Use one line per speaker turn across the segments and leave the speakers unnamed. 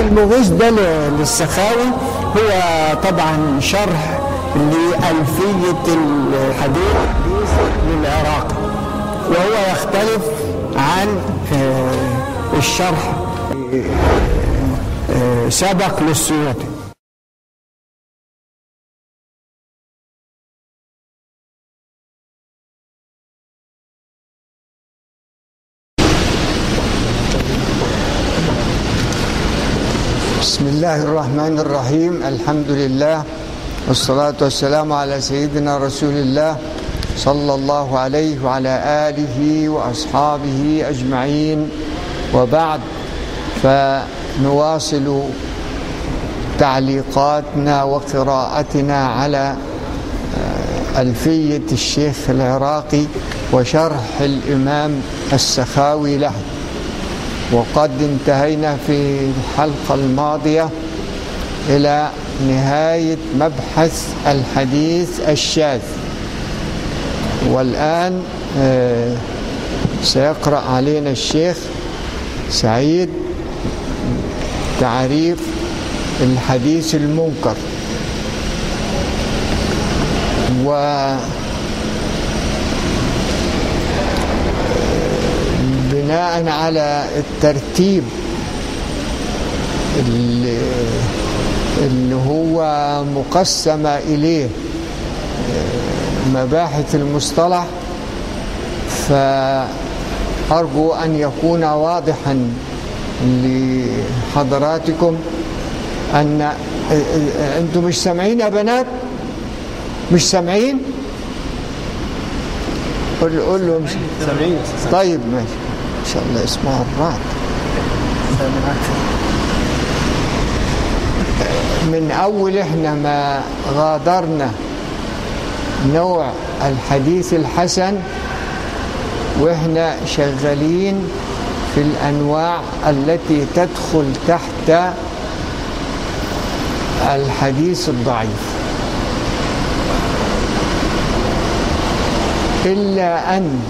المغيث ده للسخاوي هو طبعا شرح لألفية الحديث للعراقي وهو يختلف عن الشرح سبق للسيوطي بسم الله الرحمن الرحيم الحمد لله والصلاة والسلام على سيدنا رسول الله صلى الله عليه وعلى آله وأصحابه أجمعين وبعد فنواصل تعليقاتنا وقراءتنا على ألفية الشيخ العراقي وشرح الإمام السخاوي له وقد انتهينا في الحلقة الماضية إلى نهاية مبحث الحديث الشاذ والآن سيقرأ علينا الشيخ سعيد تعريف الحديث المنكر و بناء على الترتيب اللي, اللي هو مقسم إليه مباحث المصطلح فأرجو أن يكون واضحا لحضراتكم أن أنتم مش سامعين يا بنات مش سامعين قول قول له مش
سامعين
طيب ماشي ان شاء الله اسمها الرعد من اول احنا ما غادرنا نوع الحديث الحسن واحنا شغالين في الانواع التي تدخل تحت الحديث الضعيف إلا أن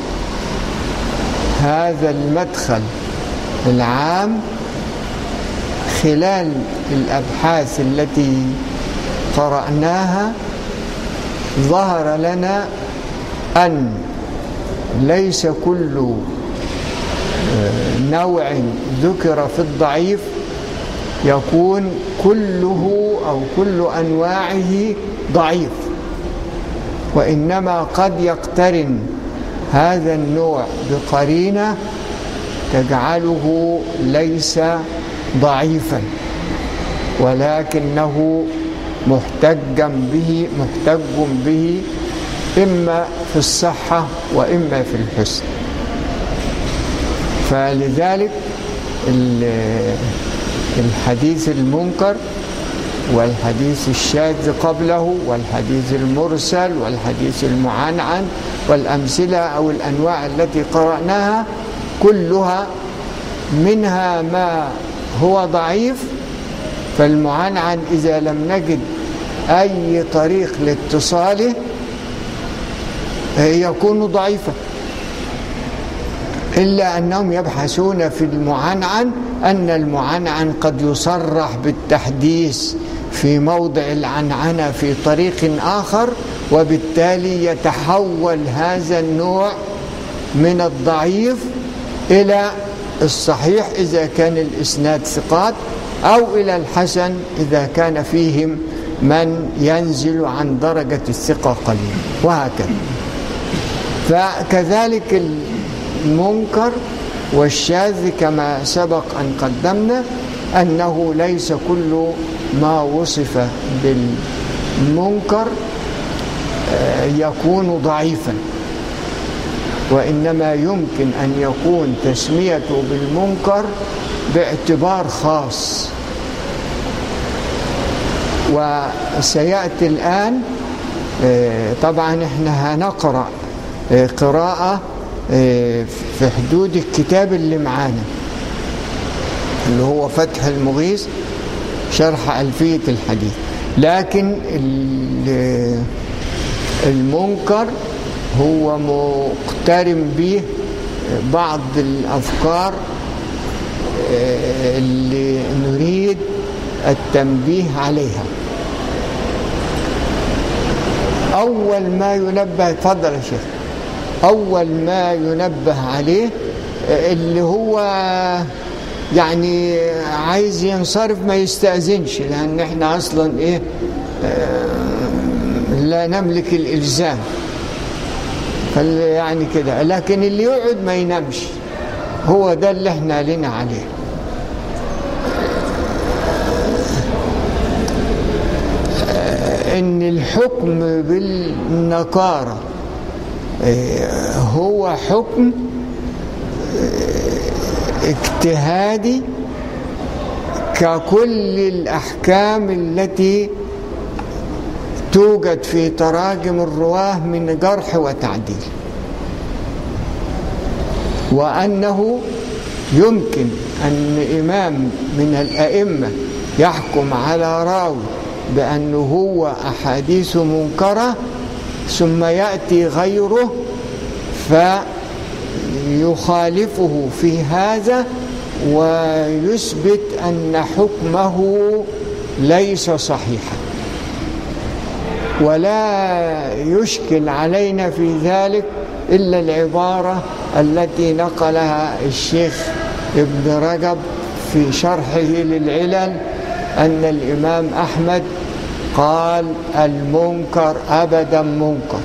هذا المدخل العام خلال الأبحاث التي قرأناها ظهر لنا أن ليس كل نوع ذكر في الضعيف يكون كله أو كل أنواعه ضعيف وإنما قد يقترن هذا النوع بقرينة تجعله ليس ضعيفا ولكنه محتجا به محتج به إما في الصحة وإما في الحسن فلذلك الحديث المنكر والحديث الشاذ قبله والحديث المرسل والحديث المعنعن والأمثلة أو الأنواع التي قرأناها كلها منها ما هو ضعيف فالمعنعن إذا لم نجد أي طريق لاتصاله يكون ضعيفا إلا أنهم يبحثون في المعنعن أن المعنعن قد يصرح بالتحديث في موضع العنعنة في طريق آخر وبالتالي يتحول هذا النوع من الضعيف إلى الصحيح إذا كان الإسناد ثقات أو إلى الحسن إذا كان فيهم من ينزل عن درجة الثقة قليلا وهكذا فكذلك المنكر والشاذ كما سبق أن قدمنا أنه ليس كل ما وصف بالمنكر يكون ضعيفا وإنما يمكن أن يكون تسميته بالمنكر باعتبار خاص وسيأتي الآن طبعا احنا هنقرأ قراءة في حدود الكتاب اللي معانا اللي هو فتح المغيث شرح ألفية الحديث لكن المنكر هو مقترن به بعض الأفكار اللي نريد التنبيه عليها أول ما ينبه تفضل يا شيخ أول ما ينبه عليه اللي هو يعني عايز ينصرف ما يستأذنش لأن احنا أصلا إيه لا نملك الإلزام يعني كده لكن اللي يقعد ما ينامش هو ده اللي احنا لنا عليه ان الحكم بالنكارة هو حكم اجتهادي ككل الأحكام التي توجد في تراجم الرواه من جرح وتعديل وأنه يمكن أن إمام من الأئمة يحكم على راوي بأنه هو أحاديث منكرة ثم يأتي غيره فيخالفه في هذا ويثبت أن حكمه ليس صحيحا ولا يشكل علينا في ذلك إلا العبارة التي نقلها الشيخ ابن رجب في شرحه للعلل أن الإمام أحمد قال المنكر أبدا منكر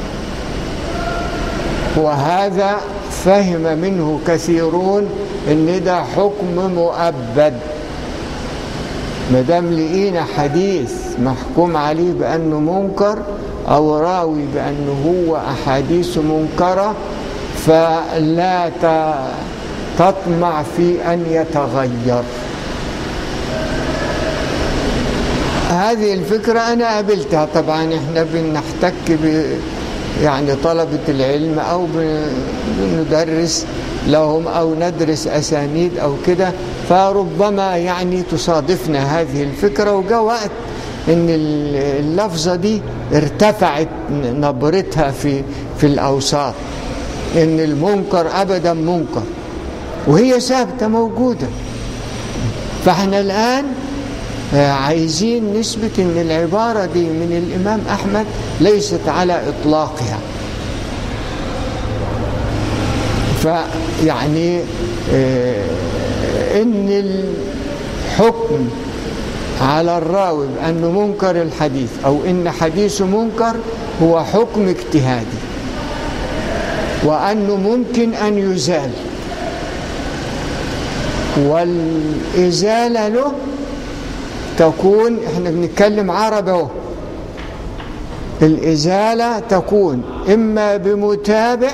وهذا فهم منه كثيرون ان ده حكم مؤبد ما دام لقينا حديث محكوم عليه بانه منكر او راوي بانه هو احاديث منكره فلا تطمع في ان يتغير هذه الفكره انا قابلتها طبعا احنا بنحتك ب يعني طلبه العلم او بندرس لهم أو ندرس أسانيد أو كده فربما يعني تصادفنا هذه الفكرة وجاء وقت إن اللفظة دي ارتفعت نبرتها في في الأوساط إن المنكر أبدا منكر وهي ثابتة موجودة فاحنا الآن عايزين نثبت إن العبارة دي من الإمام أحمد ليست على إطلاقها فيعني ان الحكم على الراوي بانه منكر الحديث او ان حديثه منكر هو حكم اجتهادي وانه ممكن ان يزال والازاله له تكون احنا بنتكلم عربي اهو الازاله تكون اما بمتابع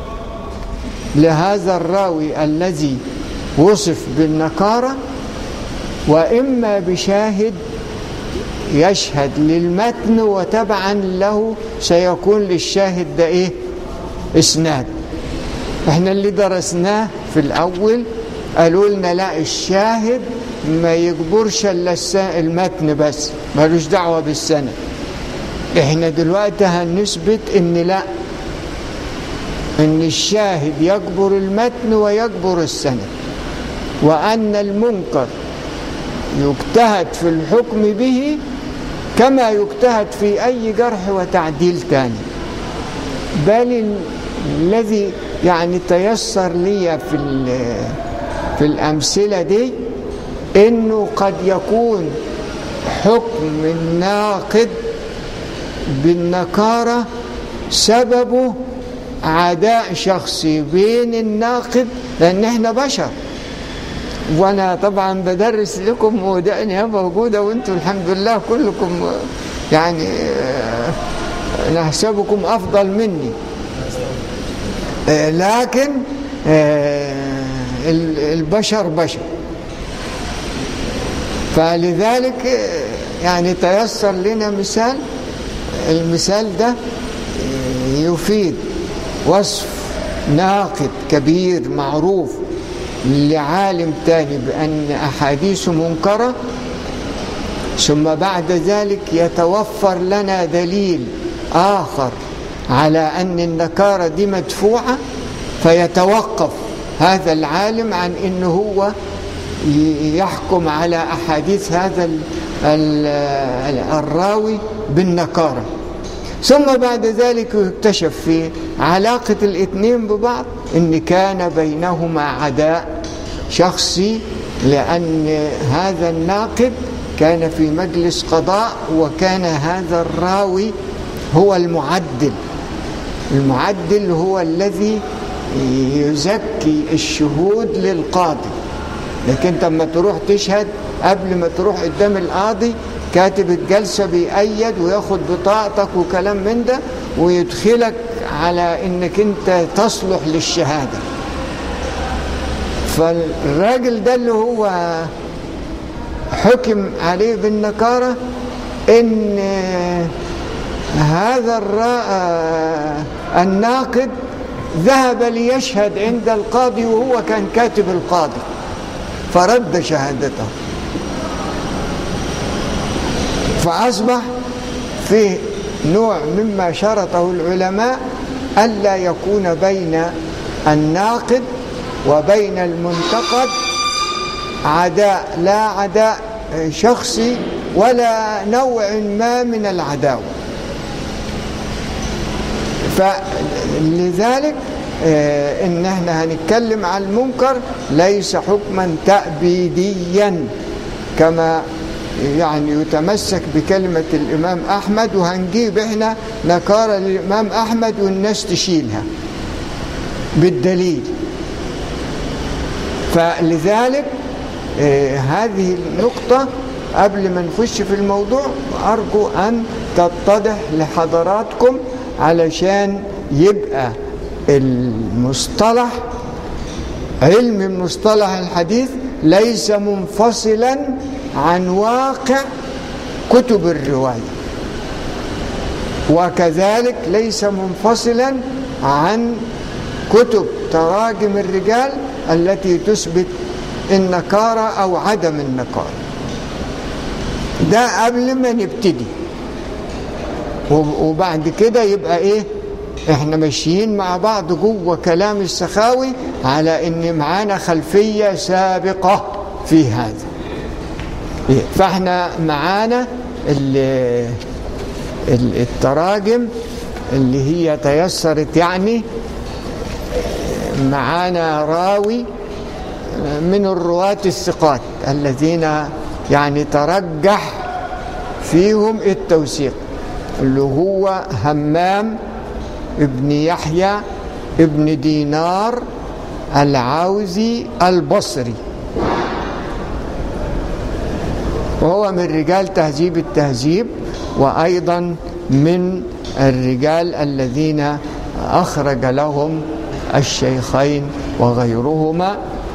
لهذا الراوي الذي وصف بالنكارة وإما بشاهد يشهد للمتن وتبعا له سيكون للشاهد ده إيه إسناد احنا اللي درسناه في الأول قالوا لنا لا الشاهد ما يجبرش الا المتن بس ملوش دعوة بالسنة احنا دلوقتي هنثبت ان لا ان الشاهد يجبر المتن ويجبر السند وان المنكر يجتهد في الحكم به كما يجتهد في اي جرح وتعديل تاني بل الذي يعني تيسر لي في في الامثله دي انه قد يكون حكم الناقد بالنكاره سببه عداء شخصي بين الناقد لان احنا بشر وانا طبعا بدرس لكم ودقني موجوده وانتم الحمد لله كلكم يعني نحسبكم افضل مني لكن البشر بشر فلذلك يعني تيسر لنا مثال المثال ده يفيد وصف ناقد كبير معروف لعالم تاني بأن أحاديث منكرة ثم بعد ذلك يتوفر لنا دليل آخر على أن النكارة دي مدفوعة فيتوقف هذا العالم عن أنه هو يحكم على أحاديث هذا الراوي بالنكارة ثم بعد ذلك يكتشف في علاقة الاثنين ببعض ان كان بينهما عداء شخصي لأن هذا الناقد كان في مجلس قضاء وكان هذا الراوي هو المعدل المعدل هو الذي يزكي الشهود للقاضي لكن لما تروح تشهد قبل ما تروح قدام القاضي كاتب الجلسة بيأيد وياخد بطاقتك وكلام من ده ويدخلك على انك انت تصلح للشهادة فالراجل ده اللي هو حكم عليه بالنكارة ان هذا الناقد ذهب ليشهد عند القاضي وهو كان كاتب القاضي فرد شهادته فأصبح فيه نوع مما شرطه العلماء ألا يكون بين الناقد وبين المنتقد عداء لا عداء شخصي ولا نوع ما من العداوة فلذلك آه، ان احنا هنتكلم عن المنكر ليس حكما تأبيديا كما يعني يتمسك بكلمة الإمام أحمد وهنجيب إحنا نكارة للإمام أحمد والناس تشيلها بالدليل فلذلك آه هذه النقطة قبل ما نخش في الموضوع أرجو أن تتضح لحضراتكم علشان يبقى المصطلح علم مصطلح الحديث ليس منفصلا عن واقع كتب الرواية وكذلك ليس منفصلا عن كتب تراجم الرجال التي تثبت النكارة أو عدم النكارة ده قبل ما نبتدي وبعد كده يبقى ايه احنا ماشيين مع بعض جوه كلام السخاوي على ان معانا خلفية سابقة في هذا فاحنا معانا التراجم اللي هي تيسرت يعني معانا راوي من الرواة الثقات الذين يعني ترجح فيهم التوثيق اللي هو همام ابن يحيى ابن دينار العوزي البصري وهو من رجال تهذيب التهذيب وأيضا من الرجال الذين أخرج لهم الشيخين وغيرهما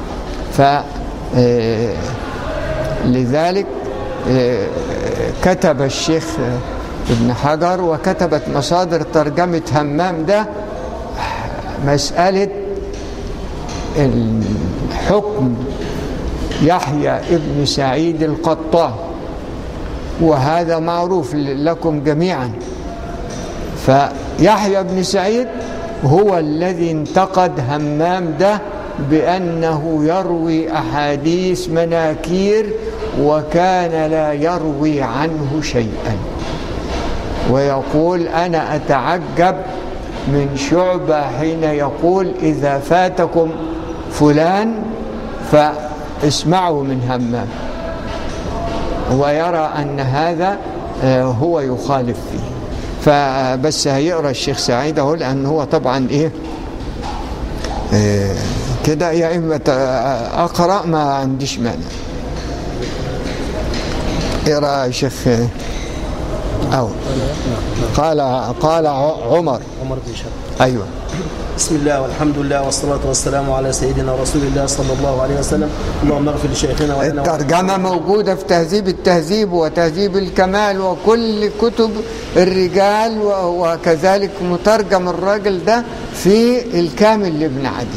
فلذلك آه، كتب الشيخ ابن حجر وكتبت مصادر ترجمة همام ده مسألة الحكم يحيى ابن سعيد القطان وهذا معروف لكم جميعا فيحيى بن سعيد هو الذي انتقد همام ده بأنه يروي أحاديث مناكير وكان لا يروي عنه شيئا ويقول أنا أتعجب من شعبة حين يقول إذا فاتكم فلان فاسمعوا من همام ويرى أن هذا آه، هو يخالف فيه فبس هيقرأ الشيخ سعيد اهو لأن هو طبعا إيه آه، كده يا إما أقرأ ما عنديش مانع اقرأ يا شيخ أو قال قال عمر
عمر بن شر
أيوه
بسم الله والحمد لله والصلاة والسلام على سيدنا رسول الله صلى الله عليه وسلم اللهم اغفر لشيخنا
ولنا الترجمة موجودة في تهذيب التهذيب وتهذيب الكمال وكل كتب الرجال وكذلك مترجم الراجل ده في الكامل لابن عدي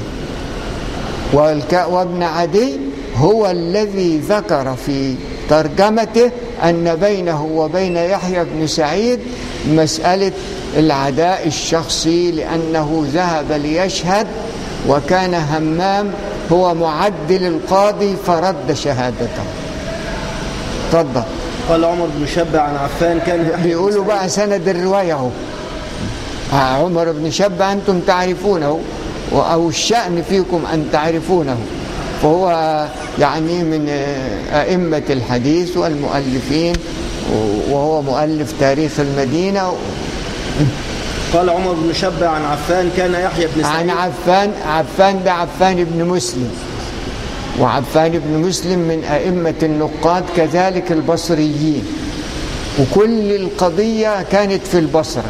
وابن عدي هو الذي ذكر في ترجمته أن بينه وبين يحيى بن سعيد مسألة العداء الشخصي لأنه ذهب ليشهد وكان همام هو معدل القاضي فرد شهادته تفضل
قال عمر بن شبة عن عفان كان يحيى بن
بيقولوا
سعيد-
بقى سند الرواية اهو آه، عمر بن شبة أنتم تعرفونه و- أو الشأن فيكم أن تعرفونه فهو يعني من آه، أئمة الحديث والمؤلفين و- وهو مؤلف تاريخ المدينة
قال عمر بن شبة عن عفان كان يحيى بن
عن
سعيد
عفان عفان ده عفان بن مسلم وعفان بن مسلم من أئمة النقاد كذلك البصريين وكل القضية كانت في البصرة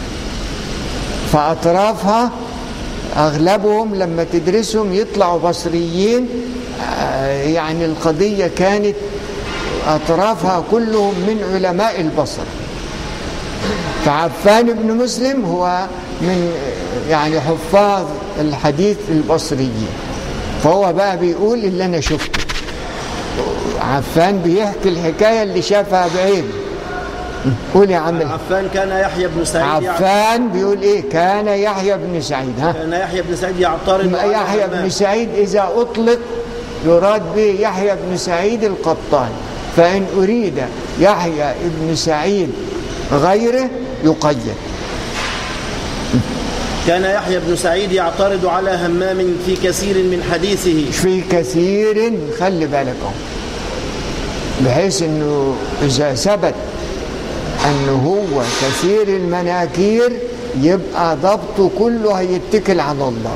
فأطرافها أغلبهم لما تدرسهم يطلعوا بصريين آه، يعني القضية كانت أطرافها كلهم من علماء البصره فعفان بن مسلم هو من يعني حفاظ الحديث البصريين فهو بقى بيقول اللي انا شفته عفان بيحكي الحكايه اللي شافها بعينه قول يا عم
عن عفان كان يحيى بن سعيد يع-
عفان بيقول ايه كان يحيى بن سعيد ها
كان يحيى بن سعيد يعترض على
يحيى
همام.
بن سعيد إذا أطلق يراد به يحيى بن سعيد القطان فإن أريد يحيى بن سعيد غيره يقيد
كان يحيى بن سعيد يعترض على همام في كثير من حديثه
في كثير خلي بالك اهو بحيث انه اذا ثبت انه هو كثير المناكير يبقى ضبطه كله هيتكل على الله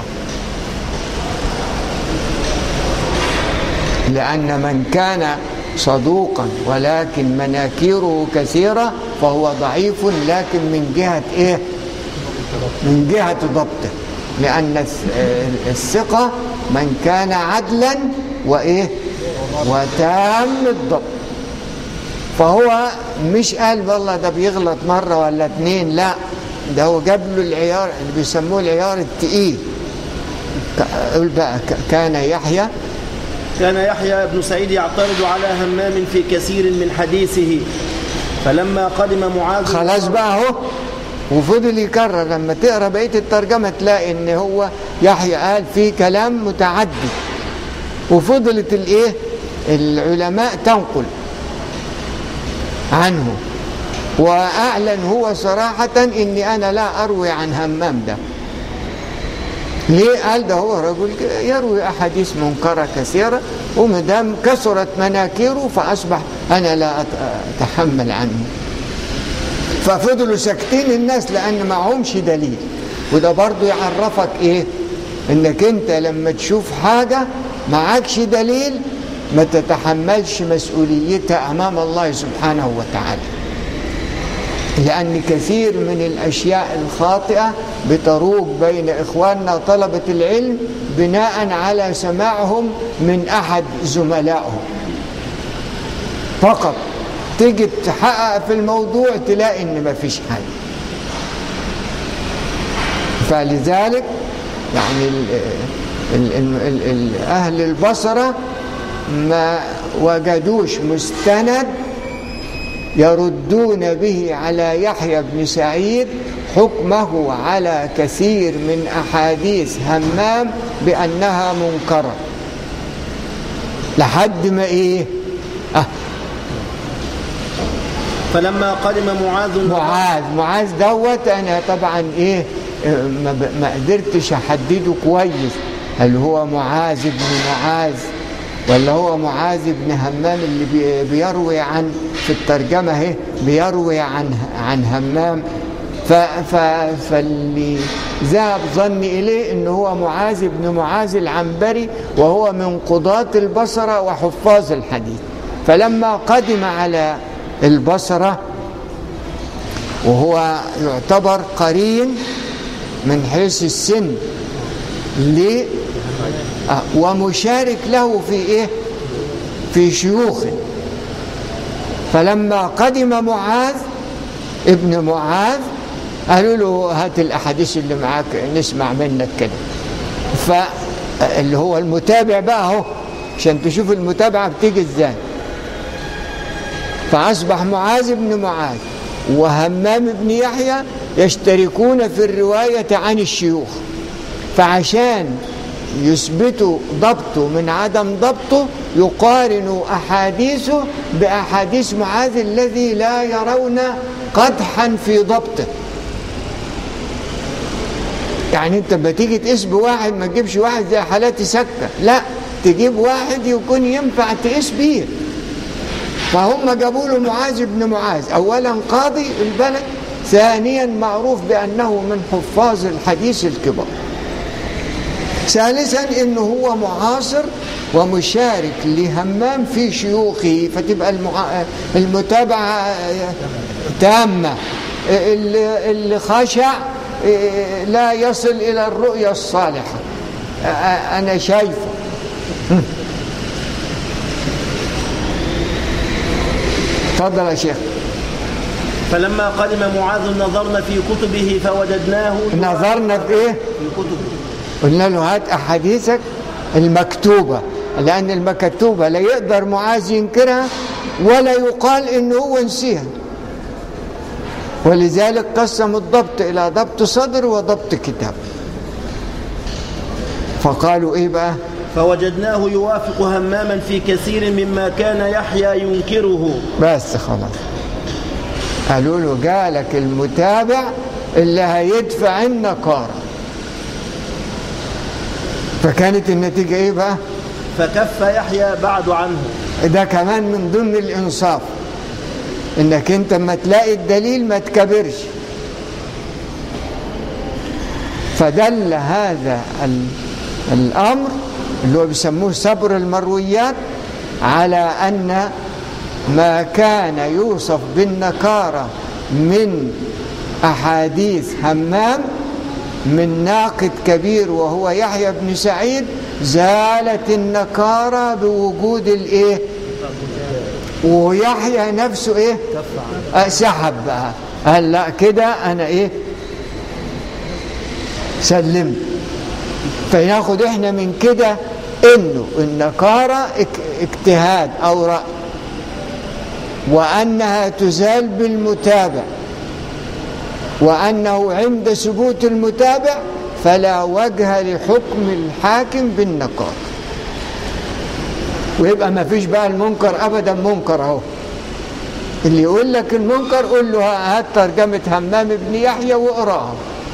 لأن من كان صدوقا ولكن مناكيره كثيرة فهو ضعيف لكن من جهة إيه؟ من جهة ضبطه لأن الث- آه، الثقة من كان عدلا وإيه؟ وتام الضبط فهو مش قال والله ده بيغلط مرة ولا اتنين لا ده هو جاب له العيار اللي بيسموه العيار التقيل ك- قول بقى ك- كان يحيى
كان يحيى بن سعيد يعترض على همام في كثير من حديثه فلما قدم معاذ
خلاص بقى اهو وفضل يكرر لما تقرا بقيه الترجمه تلاقي ان هو يحيى قال في كلام متعدد وفضلت الايه العلماء تنقل عنه واعلن هو صراحه اني انا لا اروي عن همام ده ليه قال ده هو رجل يروي احاديث منكره كثيره ومدام كثرت مناكيره فاصبح انا لا أت- اتحمل عنه ففضلوا ساكتين الناس لان معهمش دليل وده برضو يعرفك ايه انك انت لما تشوف حاجة معكش دليل ما تتحملش مسؤوليتها امام الله سبحانه وتعالى لأن كثير من الأشياء الخاطئة بتروج بين إخواننا طلبة العلم بناء على سماعهم من أحد زملائهم فقط تيجي تحقق في الموضوع تلاقي إن ما فيش حاجة فلذلك يعني ال ال ال ال ال أهل البصرة ما وجدوش مستند يردون به على يحيى بن سعيد حكمه على كثير من أحاديث همام بأنها منكرة لحد ما إيه آه
فلما قدم معاذ
معاذ معاذ دوت أنا طبعا إيه آه، ما, ب- ما قدرتش أحدده كويس هل هو معاذ بن معاذ ولا هو معاذ بن همام اللي بي- بيروي عن في الترجمة اهي بيروي عن عن همام ف ف فاللي ذهب ظني إليه إن هو معاذ بن معاذ العنبري وهو من قضاة البصرة وحفاظ الحديث فلما قدم على البصرة وهو يعتبر قرين من حيث السن ل آه، ومشارك له في ايه في شيوخه فلما قدم معاذ ابن معاذ قالوا له هات الاحاديث اللي معاك نسمع منك كده فاللي هو المتابع بقى اهو عشان تشوف المتابعه بتيجي ازاي فاصبح معاذ بن معاذ وهمام بن يحيى يشتركون في الروايه عن الشيوخ فعشان يثبتوا ضبطه من عدم ضبطه يقارنوا أحاديثه بأحاديث معاذ الذي لا يرون قدحا في ضبطه يعني انت لما تيجي تقيس بواحد ما تجيبش واحد زي حالاتي سكة لا تجيب واحد يكون ينفع تقيس بيه فهم جابوا له معاذ بن معاذ اولا قاضي البلد ثانيا معروف بانه من حفاظ الحديث الكبار ثالثا انه هو معاصر ومشارك لهمام في شيوخه فتبقى المع... المتابعه تامه اللي اللي خشع لا يصل الى الرؤيه الصالحه انا شايفه تفضل يا شيخ
فلما قدم معاذ نظرنا في كتبه فوجدناه
نظرنا في ايه
في كتبه
قلنا له هات احاديثك المكتوبه لان المكتوبه لا يقدر معاذ ينكرها ولا يقال انه هو نسيها ولذلك قسم الضبط الى ضبط صدر وضبط كتاب فقالوا ايه بقى
فوجدناه يوافق هماما في كثير مما كان يحيى ينكره
بس خلاص قالوا له جالك المتابع اللي هيدفع النقارة فكانت النتيجة ايه بقى
فكف يحيى بعد عنه
ده كمان من ضمن الانصاف انك انت اما تلاقي الدليل ما تكبرش فدل هذا ال- الامر اللي هو بيسموه صبر المرويات على ان ما كان يوصف بالنكاره من احاديث همام من ناقد كبير وهو يحيى بن سعيد زالت النكاره بوجود الايه ويحيى نفسه ايه آه، سحب بقى قال لا كده انا ايه سلمت فناخد احنا من كده انه النكارة اك- اجتهاد او رأي وانها تزال بالمتابع وانه عند ثبوت المتابع فلا وجه لحكم الحاكم بالنكارة ويبقى ما فيش بقى المنكر ابدا منكر اهو اللي يقول لك المنكر قول له هات ترجمة همام بن يحيى واقراها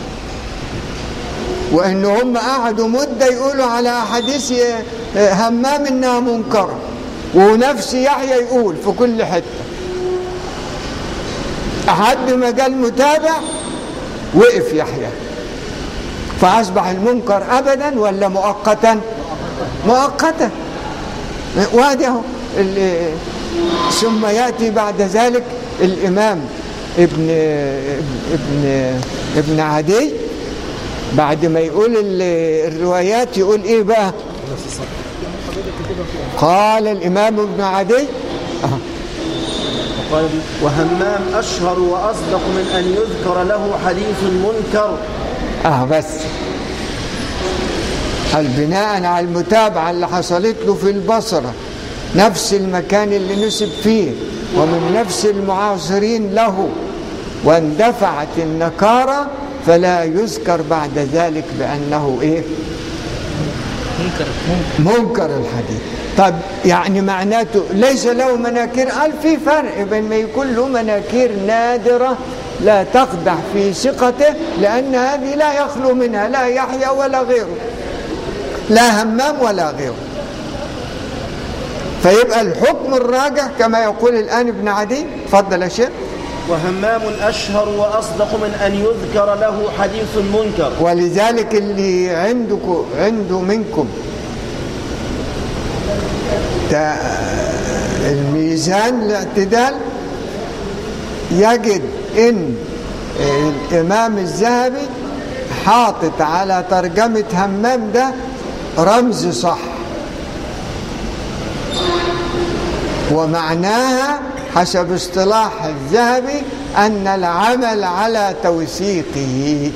وان هم قعدوا مده يقولوا على احاديث همام انها منكره ونفس يحيى يقول في كل حته لحد ما جاء المتابع وقف يحيى فاصبح المنكر ابدا ولا مؤقتا مؤقتا وادي اهو ال- ثم ياتي بعد ذلك الامام ابن ابن ابن عدي بعد ما يقول ال- الروايات يقول ايه بقى قال الامام ابن عدي آه.
وقال وهمام أشهر وأصدق من أن يذكر له حديث منكر
اه بس هل بناء على المتابعة اللي حصلت له في البصرة نفس المكان اللي نسب فيه ومن نفس المعاصرين له واندفعت النكارة فلا يذكر بعد ذلك بأنه إيه منكر الحديث طب يعني معناته ليس له مناكير قال في فرق بين ما يكون له مناكير نادرة لا تقدح في ثقته لأن هذه لا يخلو منها لا يحيى ولا غيره لا همام ولا غيره فيبقى الحكم الراجح كما يقول الآن ابن عدي تفضل يا شيخ
وهمام أشهر وأصدق من أن يذكر له حديث منكر
ولذلك اللي عندكم عنده منكم تا- الميزان الاعتدال يجد ان الامام الذهبي حاطط على ترجمة همام ده رمز صح ومعناها حسب اصطلاح الذهبي ان العمل على توثيقه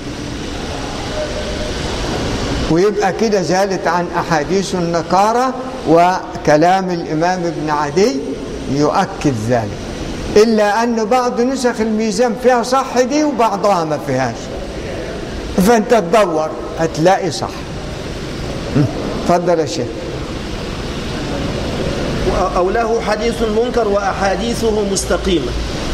ويبقى كده زالت عن أحاديث النكارة وكلام الإمام ابن عدي يؤكد ذلك إلا أن بعض نسخ الميزان فيها صح دي وبعضها ما فيهاش فأنت تدور هتلاقي صح تفضل يا شيخ
أو له حديث منكر وأحاديثه مستقيمة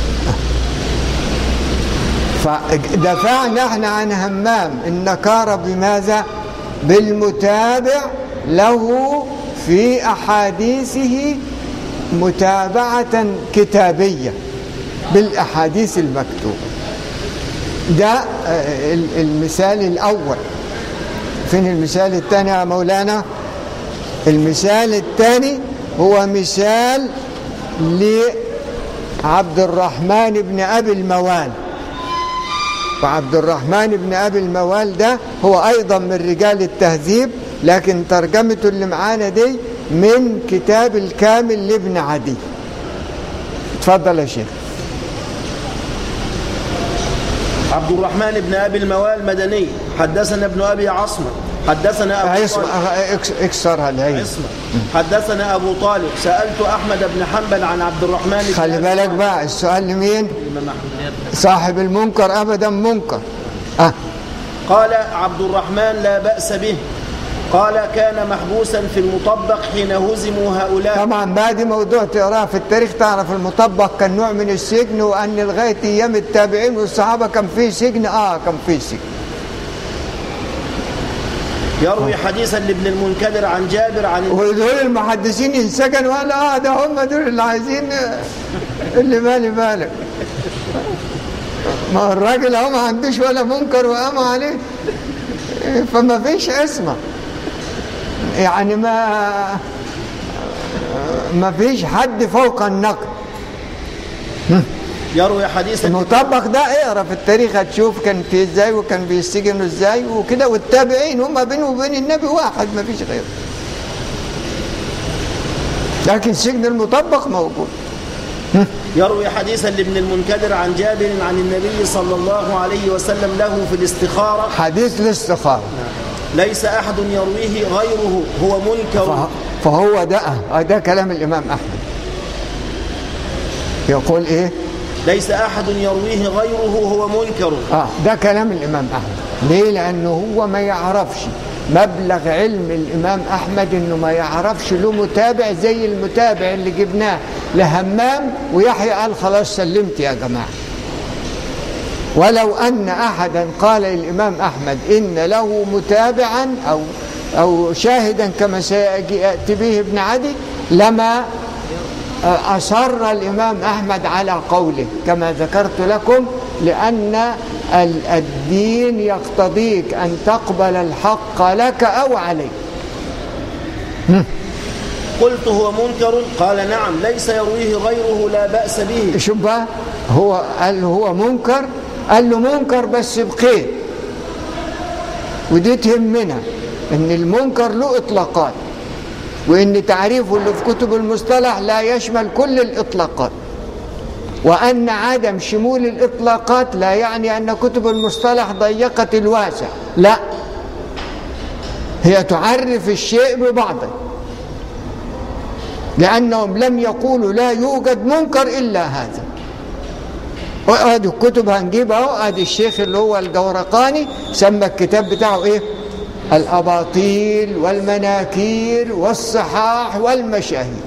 فدفعنا احنا عن همام النكارة بماذا بالمتابع له في أحاديثه متابعة كتابية بالأحاديث المكتوبة ده آه، المثال الأول فين المثال الثاني يا مولانا المثال الثاني هو مثال لعبد الرحمن بن أبي الموال وعبد الرحمن بن أبي الموال ده هو أيضا من رجال التهذيب لكن ترجمته اللي معانا دي من كتاب الكامل لابن عدي تفضل يا شيخ
عبد الرحمن بن أبي الموال مدني حدثنا ابن أبي عصمة حدثنا أبو
عصمة اكسرها العين
عصمة حدثنا أبو طالب سألت أحمد بن حنبل عن عبد الرحمن بن
خلي
أبي
بالك
الموال.
بقى السؤال لمين
الإمام أحمد.
صاحب المنكر أبدا منكر أه
قال عبد الرحمن لا بأس به قال كان محبوسا في المطبق حين هزموا هؤلاء
طبعا بعد موضوع تقراه في التاريخ تعرف المطبق كان نوع من السجن وأن لغاية أيام التابعين والصحابة كان فيه سجن آه كان فيه سجن
يروي حديثا لابن المنكدر عن جابر عن
ودول المحدثين انسجنوا قال اه ده هم دول اللي عايزين اللي مالي بالك ما هو الراجل اهو ما عندوش ولا منكر وقام عليه فما فيش اسمه يعني ما ما فيش حد فوق النقد
يروي حديثا
المطبق ده اقرا في التاريخ هتشوف كان في ازاي وكان بيسجنوا ازاي وكده والتابعين هم بينه وبين النبي واحد ما فيش غيره لكن سجن المطبق موجود
يروي حديثا لابن المنكدر عن جابر عن النبي صلى الله عليه وسلم له في الاستخارة
حديث الاستخاره
ليس أحد يرويه غيره هو منكر
فه- فهو ده آه، ده كلام الامام احمد يقول ايه
ليس أحد يرويه غيره هو منكر
اه ده كلام الامام احمد ليه لانه هو ما يعرفش مبلغ علم الامام احمد انه ما يعرفش له متابع زي المتابع اللي جبناه لهمام ويحيى قال خلاص سلمت يا جماعه ولو ان احدا قال للامام احمد ان له متابعا او او شاهدا كما سياتي به ابن عدي لما أصر الإمام أحمد على قوله كما ذكرت لكم لأن ال- الدين يقتضيك أن تقبل الحق لك أو عليك
قلت هو منكر قال نعم ليس يرويه غيره لا بأس به
شوف بقى هو قال له هو منكر قال له منكر بس بقيد ودي تهمنا ان المنكر له اطلاقات وان تعريفه اللي في كتب المصطلح لا يشمل كل الاطلاقات وان عدم شمول الاطلاقات لا يعني ان كتب المصطلح ضيقت الواسع لا هي تعرف الشيء ببعضه لأنهم لم يقولوا لا يوجد منكر إلا هذا وادي الكتب هنجيبها اهو ادي الشيخ اللي هو الجورقاني سمى الكتاب بتاعه ايه الاباطيل والمناكير والصحاح والمشاهير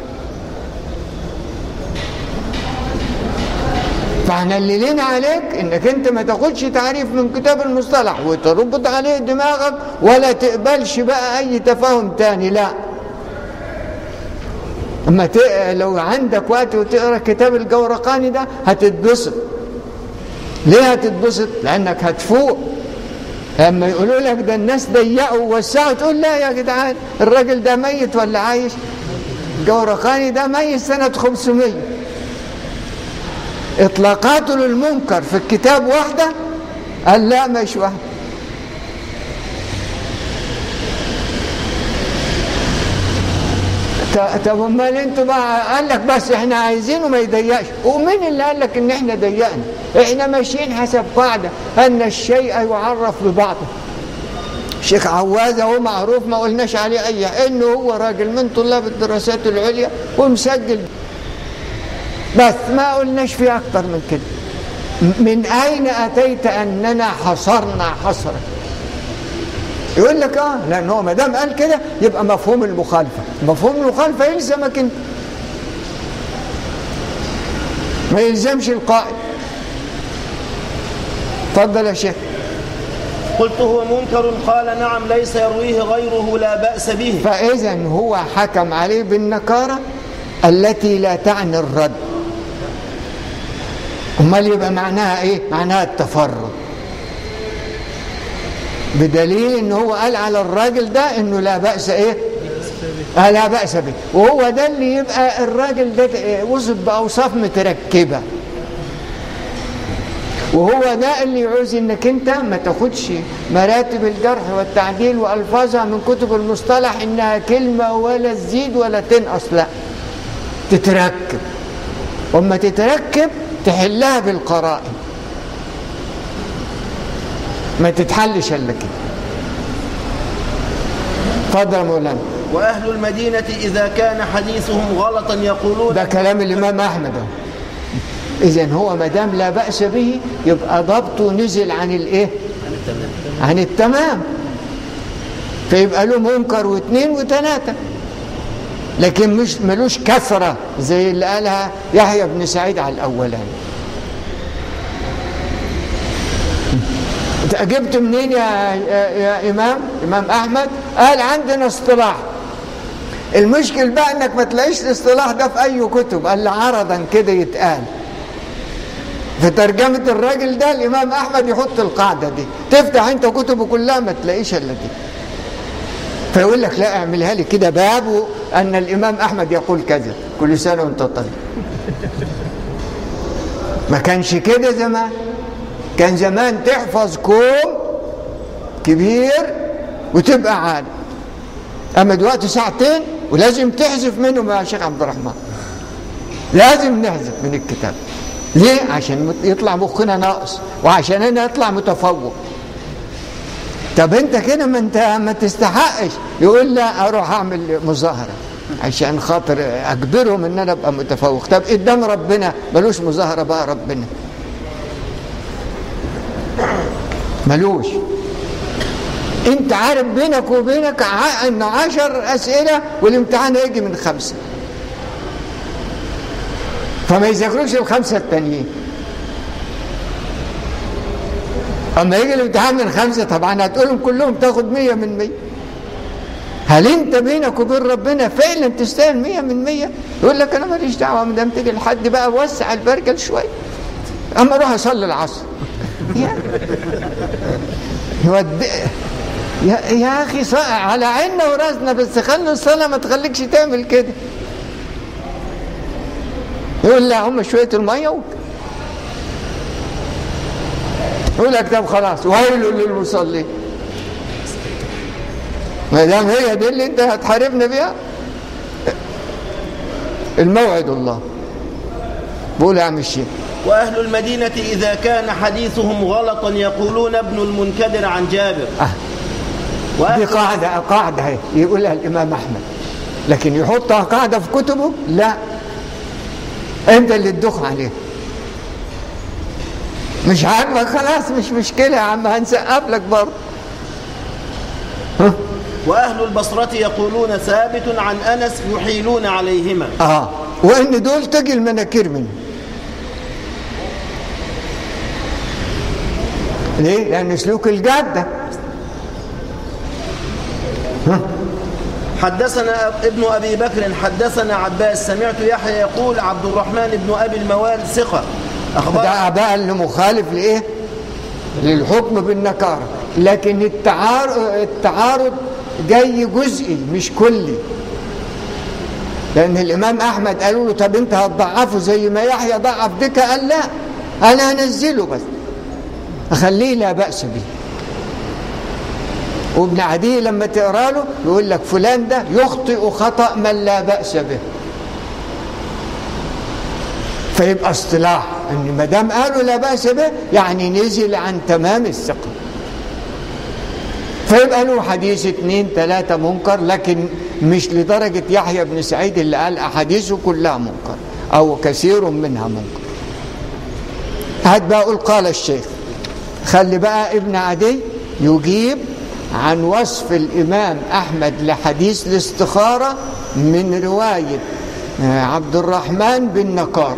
فاحنا اللي لينا عليك انك انت ما تاخدش تعريف من كتاب المصطلح وتربط عليه دماغك ولا تقبلش بقى اي تفاهم تاني لا اما ت... لو عندك وقت وتقرا كتاب الجورقاني ده هتتبسط ليه هتتبسط لانك هتفوق لما يقولوا لك ده الناس ضيقوا ووسعوا تقول لا يا جدعان الراجل ده ميت ولا عايش الجورقاني ده ميت سنة 500 إطلاقاته للمنكر في الكتاب واحدة قال لا مش واحدة ط- طب امال انتوا بقى قال لك بس احنا عايزينه ما يضيقش ومين اللي قال لك ان احنا ضيقنا احنا ماشيين حسب قاعده ان الشيء يعرف ببعضه شيخ عواز هو معروف ما قلناش عليه اي حاجة، انه هو راجل من طلاب الدراسات العليا ومسجل بس ما قلناش فيه اكتر من كده م- من اين اتيت اننا حصرنا حصرا يقول لك اه لان هو ما دام قال كده يبقى مفهوم المخالفه مفهوم المخالفه يلزمك انت ما يلزمش القائد تفضل يا شيخ
قلت هو منكر قال نعم ليس يرويه غيره لا بأس به
فإذا هو حكم عليه بالنكارة التي لا تعني الرد امال يبقى معناها ايه معناها التفرد بدليل ان هو قال على الراجل ده انه لا بأس ايه آه لا بأس به وهو ده اللي يبقى الراجل ده وصف بأوصاف متركبة وهو ده اللي يعوز انك انت ما تاخدش مراتب الجرح والتعديل والفاظها من كتب المصطلح انها كلمة ولا تزيد ولا تنقص لا تتركب وما تتركب تحلها بالقرائن ما تتحلش الا كده اتفضل يا مولانا
وأهل المدينة إذا كان حديثهم غلطا يقولون
ده كلام الامام احمد اهو اذا هو ما دام لا باس به يبقى ضبطه نزل عن الايه عن التمام فيبقى له منكر واثنين وثلاثه لكن مش ملوش كثره زي اللي قالها يحيى بن سعيد على الاولاني انت جبت منين يا, يا, يا امام امام احمد قال عندنا اصطلاح المشكل بقى انك ما تلاقيش الاصطلاح ده في اي كتب قال عرضا كده يتقال في ترجمة الراجل ده الإمام أحمد يحط القاعدة دي تفتح أنت كتبه كلها ما تلاقيش إلا دي فيقول لك لا اعملها لي كده باب أن الإمام أحمد يقول كذا كل سنة وأنت طيب ما كانش كده زمان كان زمان تحفظ كوم كبير وتبقى عالم أما دلوقتي ساعتين ولازم تحذف منهم يا شيخ عبد الرحمن لازم نحذف من الكتاب ليه؟ عشان يطلع مخنا ناقص وعشان انا اطلع متفوق طب انت كده ما انت ما تستحقش يقول لا اروح اعمل مظاهره عشان خاطر اجبرهم ان انا ابقى متفوق طب قدام ربنا ملوش مظاهره بقى ربنا ملوش انت عارف بينك وبينك ع- ان عشر اسئله والامتحان هيجي من خمسه فما يذاكروش الخمسه التانيين اما يجي الامتحان من خمسه طبعا هتقولهم كلهم تاخد مية من مية هل انت بينك وبين ربنا فعلا تستاهل مية من مية يقول لك انا ماليش دعوه ما دام تيجي لحد بقى وسع البرجل شويه اما اروح اصلي العصر يا يود يا, يا اخي ص- على عيننا وراسنا بس خلي الصلاه ما تخليكش تعمل كده يقول لا هم شويه الميه و... يقول لك طب خلاص ويل للمصلين ما دام هي دي اللي انت هتحاربنا بيها الموعد الله بقول يا عم الشيخ
وأهل المدينة إذا كان حديثهم غلطا يقولون ابن المنكدر عن جابر
آه. دي
وأهل
قاعدة قاعدة هي يقولها الإمام أحمد لكن يحطها قاعدة في كتبه لا أنت اللي تدخ عليها مش عاجبك خلاص مش مشكلة يا عم هنسقف لك برضه ها؟
وأهل البصرة يقولون ثابت عن أنس يحيلون عليهما
اه وان دول تجي المناكير منه ليه؟ لأن سلوك الجادة
حدثنا ابن أبي بكر حدثنا عباس سمعت يحيى يقول عبد الرحمن بن أبي الموال ثقة أخبر
ده بقى اللي مخالف لايه للحكم بالنكارة لكن التعارض, التعارض جاي جزئي مش كلي لان الامام احمد قالوا له طب انت هتضعفه زي ما يحيى ضعف ديك قال لا انا هنزله بس اخليه لا باس به وابن عدي لما تقرا له يقول لك فلان ده يخطئ خطا من لا باس به فيبقى اصطلاح ان ما دام قالوا لا باس به يعني نزل عن تمام الثقه فيبقى له حديث اثنين ثلاثة منكر لكن مش لدرجة يحيى بن سعيد اللي قال أحاديثه كلها منكر أو كثير منها منكر هات بقى قول قال الشيخ خلي بقى ابن عدي يجيب عن وصف الإمام أحمد لحديث الاستخارة من رواية آه، عبد الرحمن بن نقارة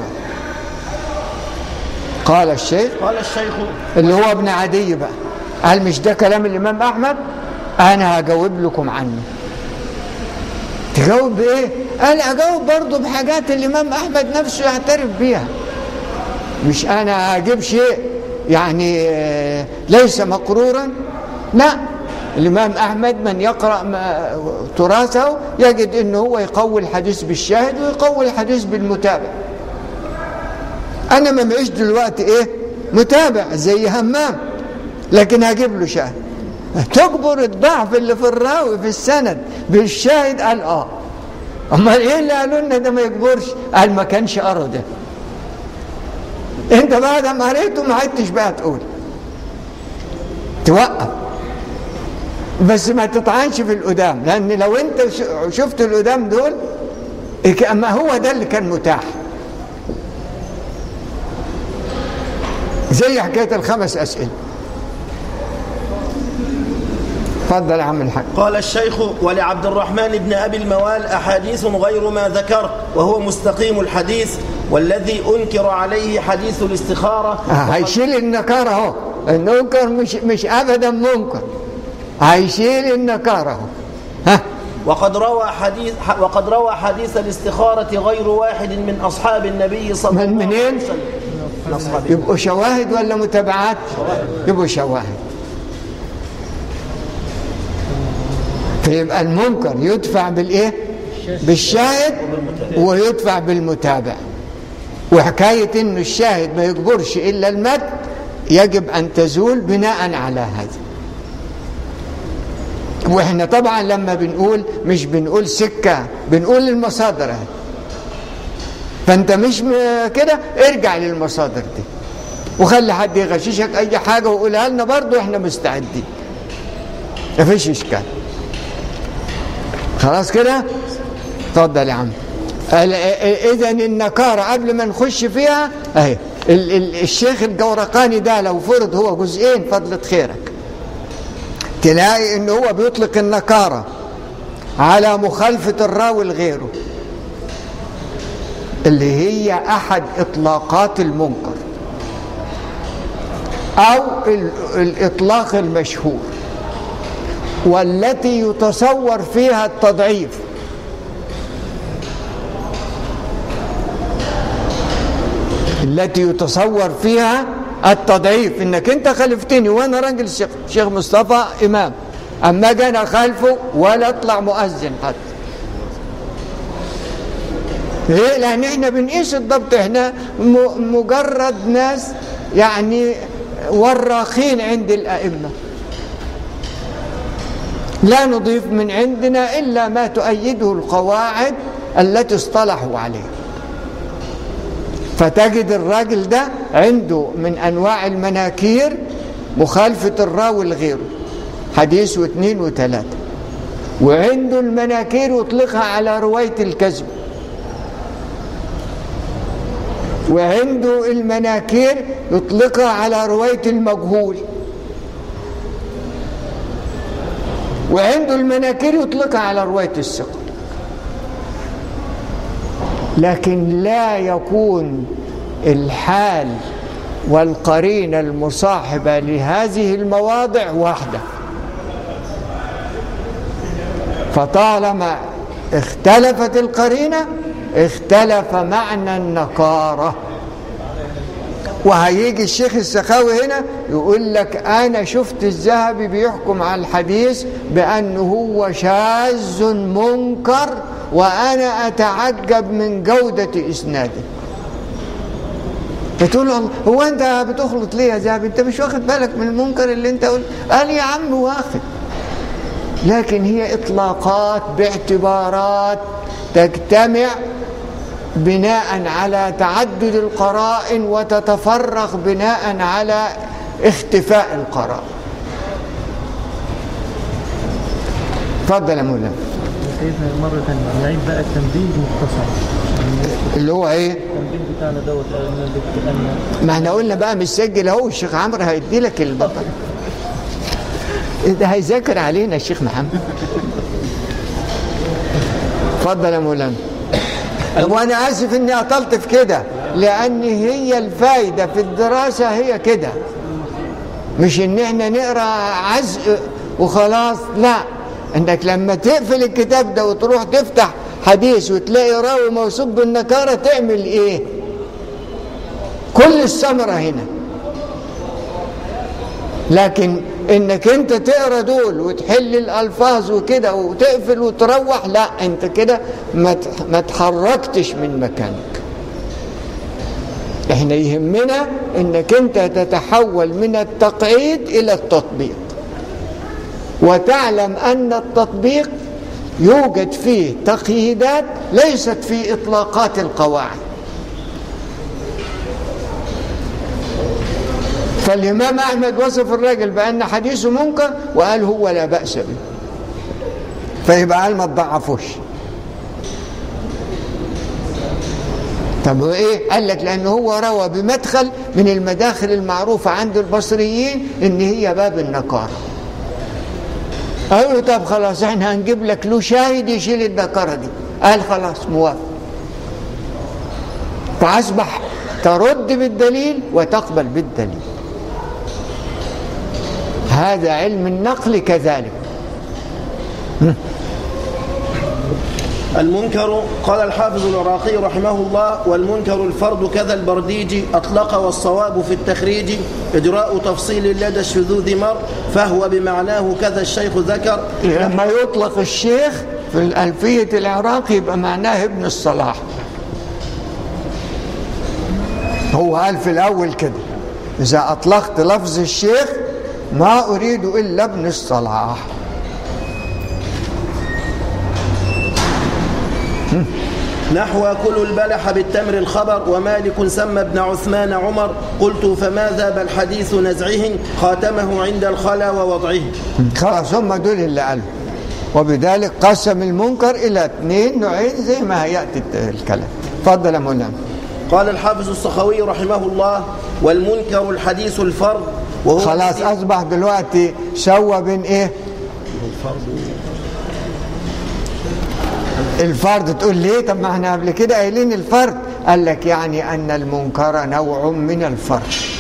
قال الشيخ
قال الشيخ
اللي هو ابن عدي بقى قال مش ده كلام الإمام أحمد أنا هجاوب لكم عنه تجاوب بإيه؟ قال أجاوب برضه بحاجات الإمام أحمد نفسه يعترف بيها مش أنا هجيب شيء يعني آه، ليس مقرورا لا الإمام أحمد من يقرأ ما- تراثه يجد أنه هو يقوي الحديث بالشاهد ويقوي الحديث بالمتابع أنا ما معيش دلوقتي إيه متابع زي همام لكن هجيب له شاهد تجبر الضعف اللي في الراوي في السند بالشاهد قال اه امال ايه اللي قالوا لنا ده ما يجبرش قال ما كانش قرا ده انت بعد ما قريته ما عدتش بقى تقول توقف بس ما تطعنش في القدام لان لو انت ش- شفت القدام دول إك- ما هو ده اللي كان متاح زي حكايه الخمس اسئله اتفضل يا عم الحاج
قال الشيخ ولعبد الرحمن بن أبي الموال أحاديث غير ما ذكرت وهو مستقيم الحديث والذي أنكر عليه حديث الاستخارة
آه، هيشيل النكارة اهو النكر مش مش ابدا منكر هيشيل النكارة اهو ها
وقد روى حديث وقد روى حديث الاستخارة غير واحد من أصحاب النبي صلى
من
الله
منين؟
عليه وسلم من أصحاب
يبقوا شواهد ولا متابعات يبقوا شواهد فيبقى المنكر يدفع بالايه بالشاهد ويدفع بالمتابع وحكاية انه الشاهد ما يجبرش الا المد يجب ان تزول بناء على هذا واحنا طبعا لما بنقول مش بنقول سكة بنقول المصادر اهي فانت مش م- كده ارجع للمصادر دي وخلي حد يغششك اي حاجه وقولها لنا برضه احنا مستعدين مفيش اشكال خلاص كده اتفضل يا عم اذا النكاره قبل ما نخش فيها اهي ال- ال- الشيخ الجورقاني ده لو فرض هو جزئين فضلة خيرك تلاقي ان هو بيطلق النكاره على مخالفه الراوي لغيره اللي هي احد اطلاقات المنكر او ال- الاطلاق المشهور والتي يتصور فيها التضعيف التي يتصور فيها التضعيف انك انت خالفتني وانا راجل شيخ, شيخ مصطفى امام اما اجي انا خالفه ولا اطلع مؤذن حتى ليه؟ لأن احنا بنقيس الضبط احنا م- مجرد ناس يعني وراخين عند الأئمة لا نضيف من عندنا إلا ما تؤيده القواعد التي اصطلحوا عليها فتجد الراجل ده عنده من أنواع المناكير مخالفة الراوي لغيره حديث واثنين وثلاثة وعنده المناكير يطلقها على رواية الكذب وعنده المناكير يطلقها على رواية المجهول وعنده المناكير يطلقها على رواية الثقة لكن لا يكون الحال والقرينة المصاحبة لهذه المواضع واحدة فطالما اختلفت القرينة اختلف معنى النكارة وهيجي الشيخ السخاوي هنا يقول لك أنا شفت الذهبي بيحكم على الحديث بأنه هو شاذ منكر وأنا أتعجب من جودة إسناده فتقول له هو أنت بتخلط ليه يا ذهبي أنت مش واخد بالك من المنكر اللي أنت قلت قال يا عم واخد لكن هي إطلاقات باعتبارات تجتمع بناء على تعدد القرائن وتتفرغ بناء على اختفاء القرائن تفضل يا مولانا
سيدنا مرة ثانية نعيد بقى التنبيه مختصر
اللي هو ايه
التنبيه بتاعنا دوت أن أن
ما احنا قلنا بقى مش سجل اهو الشيخ عمرو هيدي لك البطل ده هيذاكر علينا الشيخ محمد اتفضل يا مولانا وانا اسف اني اطلت في كده لان هي الفايده في الدراسه هي كده مش ان احنا نقرا عزق وخلاص لا انك لما تقفل الكتاب ده وتروح تفتح حديث وتلاقي راوي موصوف بالنكاره تعمل ايه كل الثمره هنا لكن انك انت تقرا دول وتحل الالفاظ وكده وتقفل وتروح لا انت كده ما ت- ما تحركتش من مكانك احنا يهمنا انك انت تتحول من التقعيد الى التطبيق وتعلم ان التطبيق يوجد فيه تقييدات ليست في اطلاقات القواعد فالامام احمد وصف الرجل بان حديثه منكر وقال هو لا باس به فيبقى قال ما تضعفوش طب وايه قال لك لان هو روى بمدخل من المداخل المعروفه عند البصريين ان هي باب النكاره قالوا له طب خلاص احنا هنجيب لك له شاهد يشيل النكاره دي قال خلاص موافق فاصبح ترد بالدليل وتقبل بالدليل هذا علم النقل كذلك
المنكر قال الحافظ العراقي رحمه الله والمنكر الفرد كذا البرديجي أطلق والصواب في التخريج إجراء تفصيل لدى الشذوذ مر فهو بمعناه كذا الشيخ ذكر
لما يطلق الشيخ في الألفية العراقي يبقى معناه ابن الصلاح هو قال في الأول كده إذا أطلقت لفظ الشيخ ما أريد إلا ابن الصلاح
نحو كل البلح بالتمر الخبر ومالك سمى ابن عثمان عمر قلت فماذا بل حديث نزعه خاتمه عند الخلا ووضعه
خلاص هم دول اللي قالوا وبذلك قسم المنكر إلى اثنين نوعين زي ما هيأتي الكلام اتفضل يا مولانا
قال الحافظ السخوي رحمه الله والمنكر الحديث الفرد وهو
خلاص
الذي-
أصبح دلوقتي سوى بين إيه الفرد تقول ليه طب ما احنا قبل كده قايلين الفرد قال لك يعني ان المنكر نوع من الفرد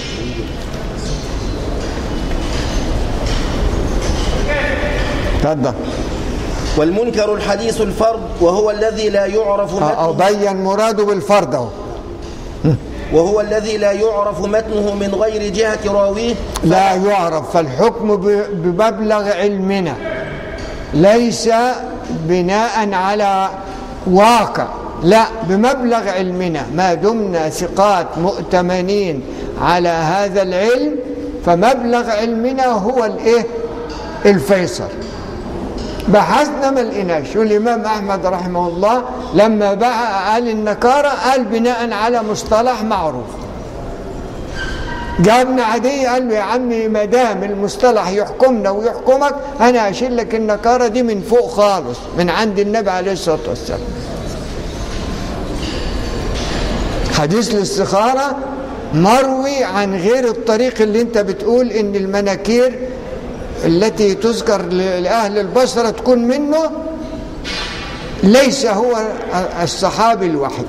اتفضل
والمنكر الحديث الفرد وهو الذي لا يعرف
او
متنه
بين مراده بالفرد اهو
وهو الذي لا يعرف متنه من غير جهة راويه
لا يعرف فالحكم ب- بمبلغ علمنا ليس بناء على واقع لا بمبلغ علمنا ما دمنا ثقات مؤتمنين على هذا العلم فمبلغ علمنا هو الايه الفيصل بحثنا ما لقيناش والامام احمد رحمه الله لما بقى قال النكاره قال بناء على مصطلح معروف جابنا عدي قال له يا عمي ما دام المصطلح يحكمنا ويحكمك انا اشيل لك النكاره دي من فوق خالص من عند النبي عليه الصلاه والسلام حديث الاستخاره مروي عن غير الطريق اللي انت بتقول ان المناكير التي تذكر لاهل البصره تكون منه ليس هو الصحابي الوحيد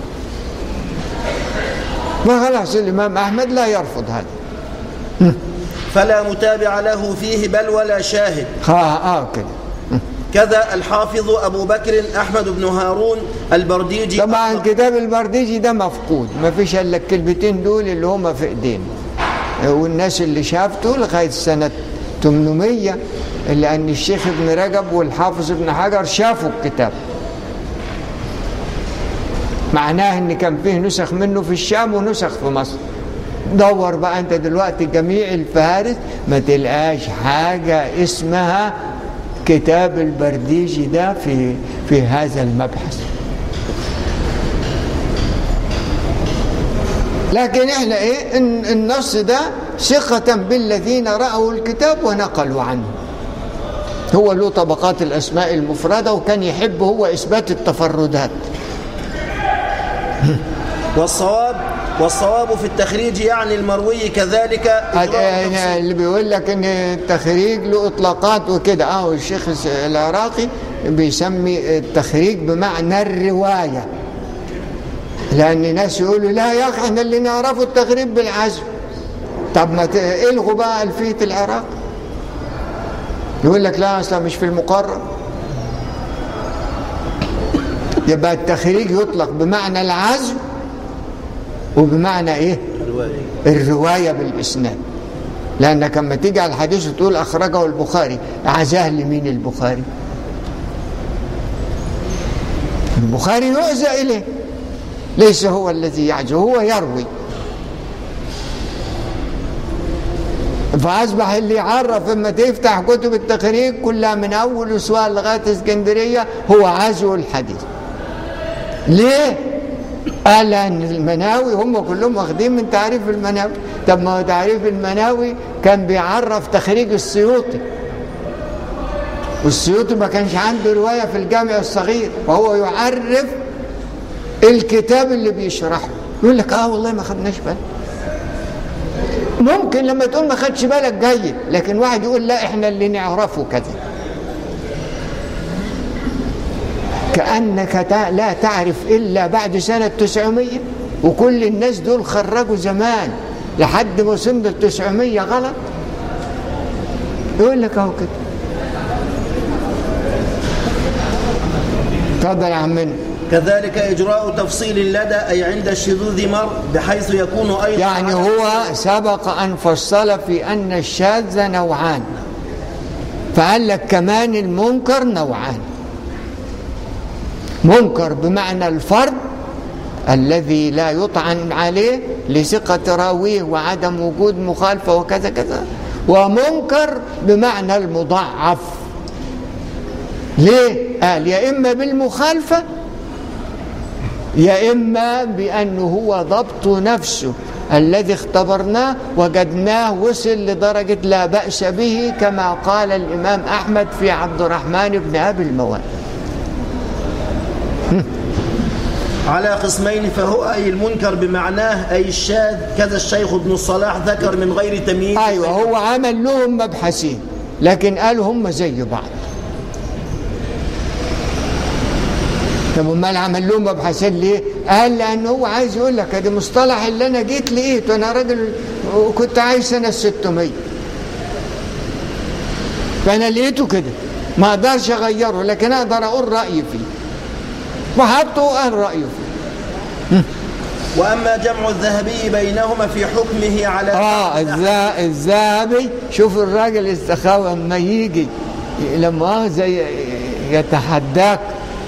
ما خلاص الامام احمد لا يرفض هذا
فلا متابع له فيه بل ولا شاهد
ها اه كده
كذا الحافظ أبو بكر أحمد بن هارون البرديجي
طبعا كتاب البرديجي ده مفقود ما فيش الا الكلمتين دول اللي هما في ايدينا والناس اللي شافته لغايه سنه 800 لان الشيخ ابن رجب والحافظ ابن حجر شافوا الكتاب معناه ان كان فيه نسخ منه في الشام ونسخ في مصر دور بقى انت دلوقتي جميع الفهارس ما تلقاش حاجه اسمها كتاب البرديجي ده في في هذا المبحث لكن احنا ايه إن النص ده ثقة بالذين رأوا الكتاب ونقلوا عنه هو له طبقات الأسماء المفردة وكان يحب هو إثبات التفردات
والصواب والصواب في التخريج يعني المروي كذلك
هاد-
إجراء
آه،
تفصيل.
اللي بيقول لك ان التخريج له اطلاقات وكده اه الشيخ الس- العراقي بيسمي التخريج بمعنى الروايه لان ناس يقولوا لا يا اخي احنا اللي نعرفه التخريج بالعزم طب ما ت- الغوا بقى الفيه العراق يقول لك لا اصلا مش في المقرر يبقى التخريج يطلق بمعنى العزم وبمعنى ايه
الرواية.
الرواية بالإسناد لأنك لما تيجي على الحديث وتقول أخرجه البخاري عزاه لمين البخاري البخاري يعزى إليه ليس هو الذي يعزو هو يروي فأصبح اللي يعرف لما تفتح كتب التخريج كلها من أول أسوان لغاية اسكندرية هو عزو الحديث ليه؟ قال ان المناوي هم كلهم واخدين من تعريف المناوي طب ما هو تعريف المناوي كان بيعرف تخريج السيوطي والسيوطي ما كانش عنده روايه في الجامع الصغير وهو يعرف الكتاب اللي بيشرحه يقول لك اه والله ما خدناش بالنا ممكن لما تقول ما خدش بالك جيد لكن واحد يقول لا احنا اللي نعرفه كذا كأنك تع- لا تعرف إلا بعد سنة 900 وكل الناس دول خرجوا زمان لحد ما وصلنا ل 900 غلط يقول لك اهو كده اتفضل يا عمنا
كذلك إجراء تفصيل اللدى أي عند الشذوذ مر بحيث يكون أيضا
يعني
على-
هو سبق أن فصل في أن الشاذ نوعان فقال لك كمان المنكر نوعان منكر بمعنى الفرد الذي لا يطعن عليه لثقة راويه وعدم وجود مخالفة وكذا كذا ومنكر بمعنى المضعف ليه؟ قال يا إما بالمخالفة يا إما بأنه هو ضبط نفسه الذي اختبرناه وجدناه وصل لدرجة لا بأس به كما قال الإمام أحمد في عبد الرحمن بن أبي المواد
على قسمين فهو أي المنكر بمعناه أي الشاذ كذا الشيخ ابن الصلاح ذكر من غير تمييز
أيوة هو عمل لهم مبحثين لكن قالوا هم زي بعض طب امال عمل لهم مبحثين ليه؟ قال لان هو عايز يقول لك ادي مصطلح اللي انا جيت لقيته انا راجل كنت عايش سنه 600 فانا لقيته كده ما اقدرش اغيره لكن اقدر اقول رايي فيه وحطه وقال رايه فيه
وأما جمع الذهبي بينهما في حكمه على
اه الذا- الذهبي شوف الراجل السخاوي اما يجي لما زي يتحداك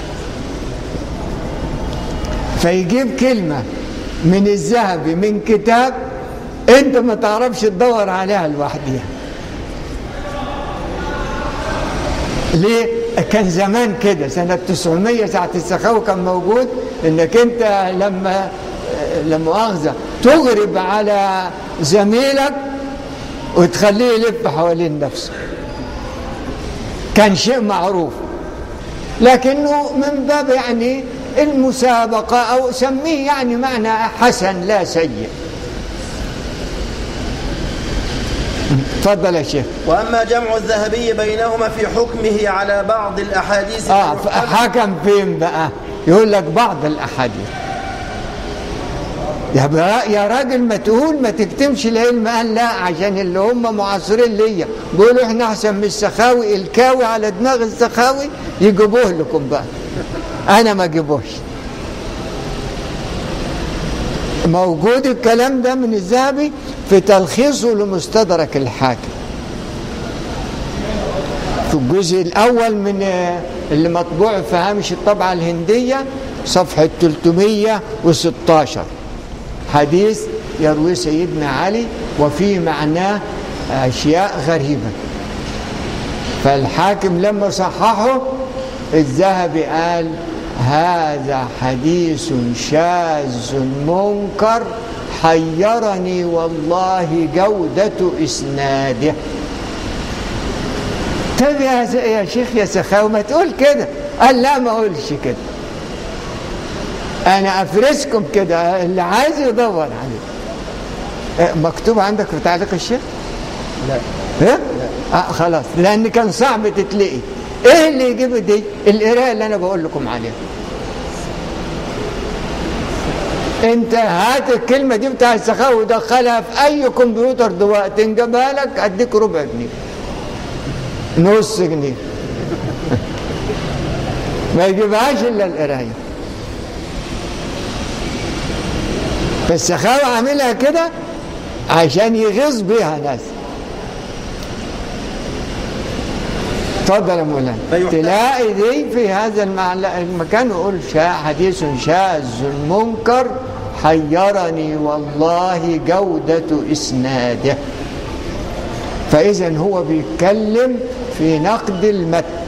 فيجيب كلمة من الذهبي من كتاب انت ما تعرفش تدور عليها لوحدها ليه؟ كان زمان كده سنة 900 ساعة السخاوي كان موجود انك انت لما لما مؤاخذة تغرب على زميلك وتخليه يلف حوالين نفسه كان شيء معروف لكنه من باب يعني المسابقة أو سميه يعني معنى حسن لا سيء تفضل يا شيخ
وأما جمع الذهبي بينهما في حكمه على بعض الأحاديث
اه
المحتملة-
حكم فين بقى يقول لك بعض الاحاديث يا برا- يا راجل ما تقول ما تكتمش العلم قال لا عشان اللي هم معاصرين ليا بيقولوا احنا احسن من السخاوي الكاوي على دماغ السخاوي يجيبوه لكم بقى انا ما اجيبوش موجود الكلام ده من الذهبي في تلخيصه لمستدرك الحاكم في الجزء الأول من آه، اللي مطبوع في هامش الطبعة الهندية صفحة 316 حديث يروي سيدنا علي وفي معناه أشياء غريبة فالحاكم لما صححه الذهبي قال هذا حديث شاذ منكر حيرني والله جودة إسناده طيب يا ز- يا شيخ يا سخاوي ما تقول كده قال لا ما اقولش كده انا افرسكم كده اللي عايز يدور عليه آه، مكتوب عندك في تعليق الشيخ
لا
ها؟ آه خلاص لان كان صعب تتلاقي ايه اللي يجيب دي القراءه اللي انا بقول لكم عليها انت هات الكلمه دي بتاع السخاء ودخلها في اي كمبيوتر دلوقتي نجيبها لك اديك ربع جنيه نص جنيه ما يجيبهاش الا القرايه فالسخاوة عاملها كده عشان يغيظ بيها ناس اتفضل يا مولانا
فيحتاج-
تلاقي دي في هذا المعل- المكان يقول شاء حديث شاذ منكر حيرني والله جودة إسناده فإذا هو بيتكلم في نقد المتن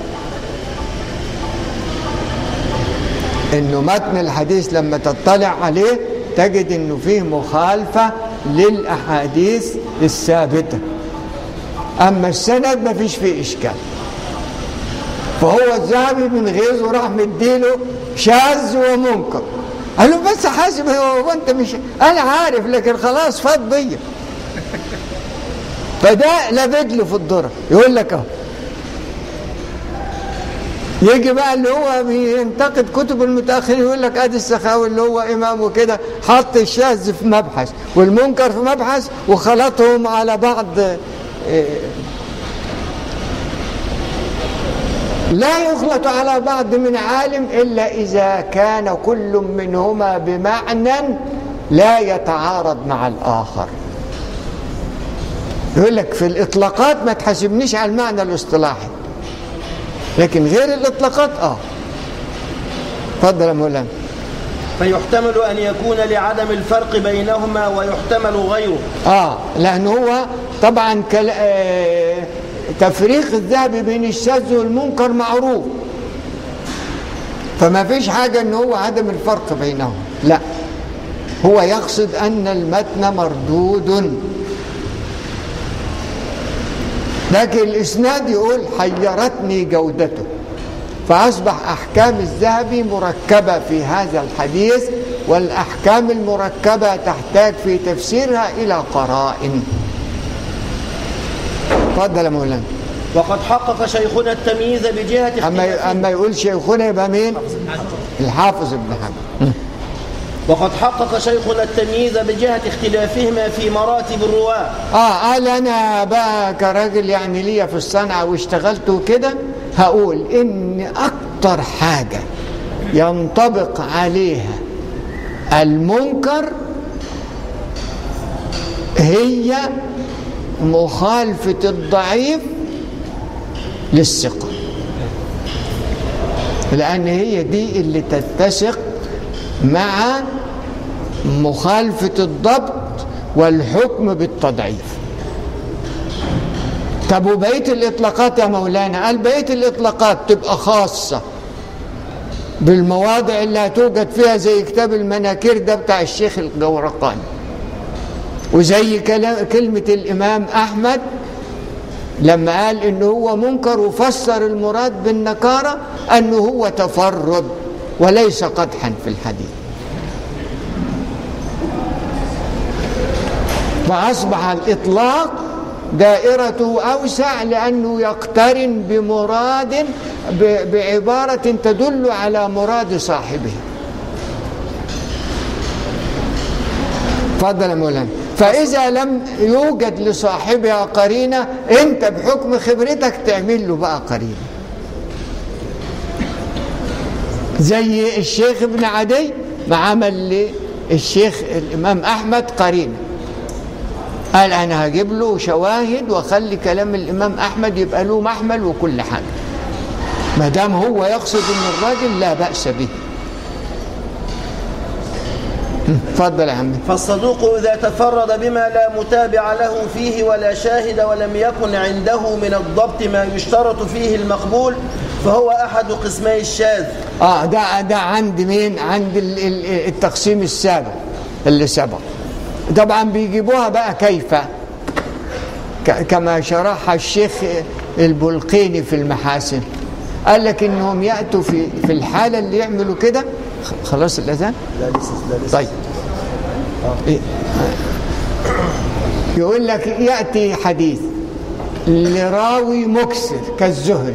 انه متن الحديث لما تطلع عليه تجد انه فيه مخالفة للأحاديث الثابتة أما السند ما فيش فيه إشكال فهو الذهبي من غيظه راح مديله شاذ ومنكر قال له بس حاسب هو انت مش انا عارف لكن خلاص فاض بيا فده لابد له في الذره يقول لك اهو يجي بقى اللي هو بينتقد كتب المتاخرين يقول لك ادي السخاوي اللي هو امام وكده حط الشاذ في مبحث والمنكر في مبحث وخلطهم على بعض إيه، لا يخلط على بعض من عالم إلا إذا كان كل منهما بمعنى لا يتعارض مع الآخر يقول لك في الإطلاقات ما تحاسبنيش على المعنى الاصطلاحي لكن غير الإطلاقات آه تفضل يا مولانا
فيحتمل أن يكون لعدم الفرق بينهما ويحتمل غيره
اه لان هو طبعا كل... آه تفريق الذهب بين الشاذ والمنكر معروف فما فيش حاجه ان هو عدم الفرق بينهم لا هو يقصد ان المتن مردود لكن الاسناد يقول حيرتني جودته فأصبح أحكام الذهبي مركبة في هذا الحديث والأحكام المركبة تحتاج في تفسيرها إلى قرائن تفضل يا مولانا
وقد حقق شيخنا التمييز بجهة
أما
اختلاف
أما يقول شيخنا يبقى مين؟ الحافظ ابن حجر
وقد حقق شيخنا التمييز بجهة اختلافهما في مراتب الرواة
اه قال انا بقى كراجل يعني ليا في الصنعه واشتغلت وكده هقول ان اكتر حاجه ينطبق عليها المنكر هي مخالفه الضعيف للثقه لان هي دي اللي تتسق مع مخالفه الضبط والحكم بالتضعيف طب وبقيه الاطلاقات يا مولانا قال بقيه الاطلاقات تبقى خاصه بالمواضع اللي هتوجد فيها زي كتاب المناكير ده بتاع الشيخ الجورقاني وزي كلام كلمه الامام احمد لما قال انه هو منكر وفسر المراد بالنكاره انه هو تفرد وليس قدحا في الحديث فأصبح الإطلاق دائرته أوسع لأنه يقترن بمراد ب- بعبارة تدل على مراد صاحبه تفضل يا مولانا فإذا لم يوجد لصاحبها قرينة أنت بحكم خبرتك تعمل له بقى قرينة زي الشيخ ابن عدي ما عمل للشيخ الإمام أحمد قرينة قال أنا هجيب له شواهد وأخلي كلام الإمام أحمد يبقى له محمل وكل حاجة ما دام هو يقصد أن الراجل لا بأس به اتفضل يا عمي
فالصدوق إذا تفرد بما لا متابع له فيه ولا شاهد ولم يكن عنده من الضبط ما يشترط فيه المقبول فهو أحد قسمي الشاذ
اه ده ده عند مين عند ال- ال- التقسيم السابق اللي سبق طبعا بيجيبوها بقى كيف ك- كما شرحها الشيخ البلقيني في المحاسن قال لك انهم ياتوا في في الحاله اللي يعملوا كده خ- خلاص الأذان
لا لسه لا لسه
طيب إيه. يقول لك يأتي حديث لراوي مكسر كالزهري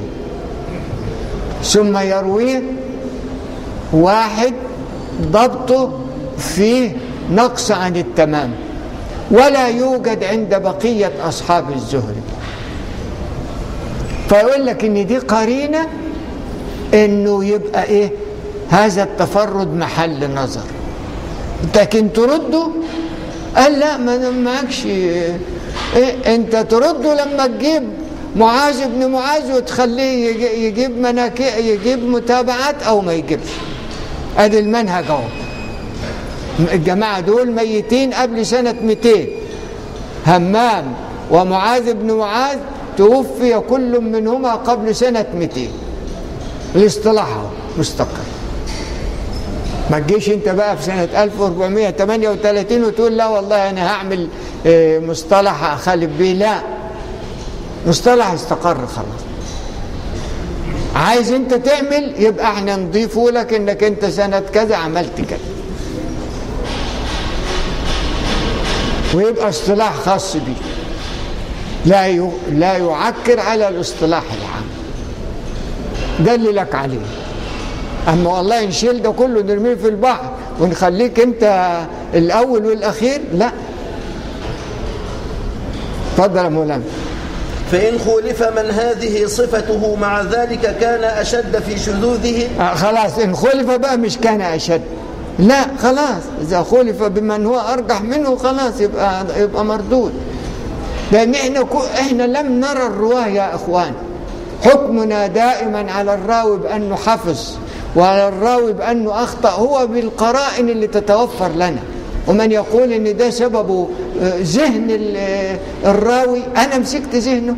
ثم يرويه واحد ضبطه فيه نقص عن التمام ولا يوجد عند بقية أصحاب الزهري فيقول لك ان دي قرينة انه يبقى ايه هذا التفرد محل نظر لكن ترده قال لا ما أنا معكش إيه انت ترده لما تجيب معاذ بن معاذ وتخليه يجي- يجيب مناكي يجيب متابعات او ما يجيبش ادي المنهج اهو الجماعه دول ميتين قبل سنه 200 همام ومعاذ بن معاذ توفي كل منهما قبل سنه 200 الاصطلاح اهو مستقر ما تجيش انت بقى في سنة 1438 وتقول لا والله انا هعمل اه، مصطلح اخالف بيه لا مصطلح استقر خلاص عايز انت تعمل يبقى احنا نضيفه لك انك انت سنة كذا عملت كذا ويبقى اصطلاح خاص بيه لا ي- لا يعكر على الاصطلاح العام ده اللي لك عليه اما والله نشيل ده كله نرميه في البحر ونخليك انت الاول والاخير لا اتفضل يا مولانا
فإن خولف من هذه صفته مع ذلك كان أشد في شذوذه
آه خلاص ان خلف بقى مش كان اشد لا خلاص اذا خلف بمن هو ارجح منه خلاص يبقى يبقى مردود لان احنا كو احنا لم نرى الرواه يا اخوان حكمنا دائما على الراوي بانه حفظ وعلى الراوي بانه اخطا هو بالقرائن اللي تتوفر لنا ومن يقول ان ده سببه آه، ذهن ال- آه، الراوي انا مسكت ذهنه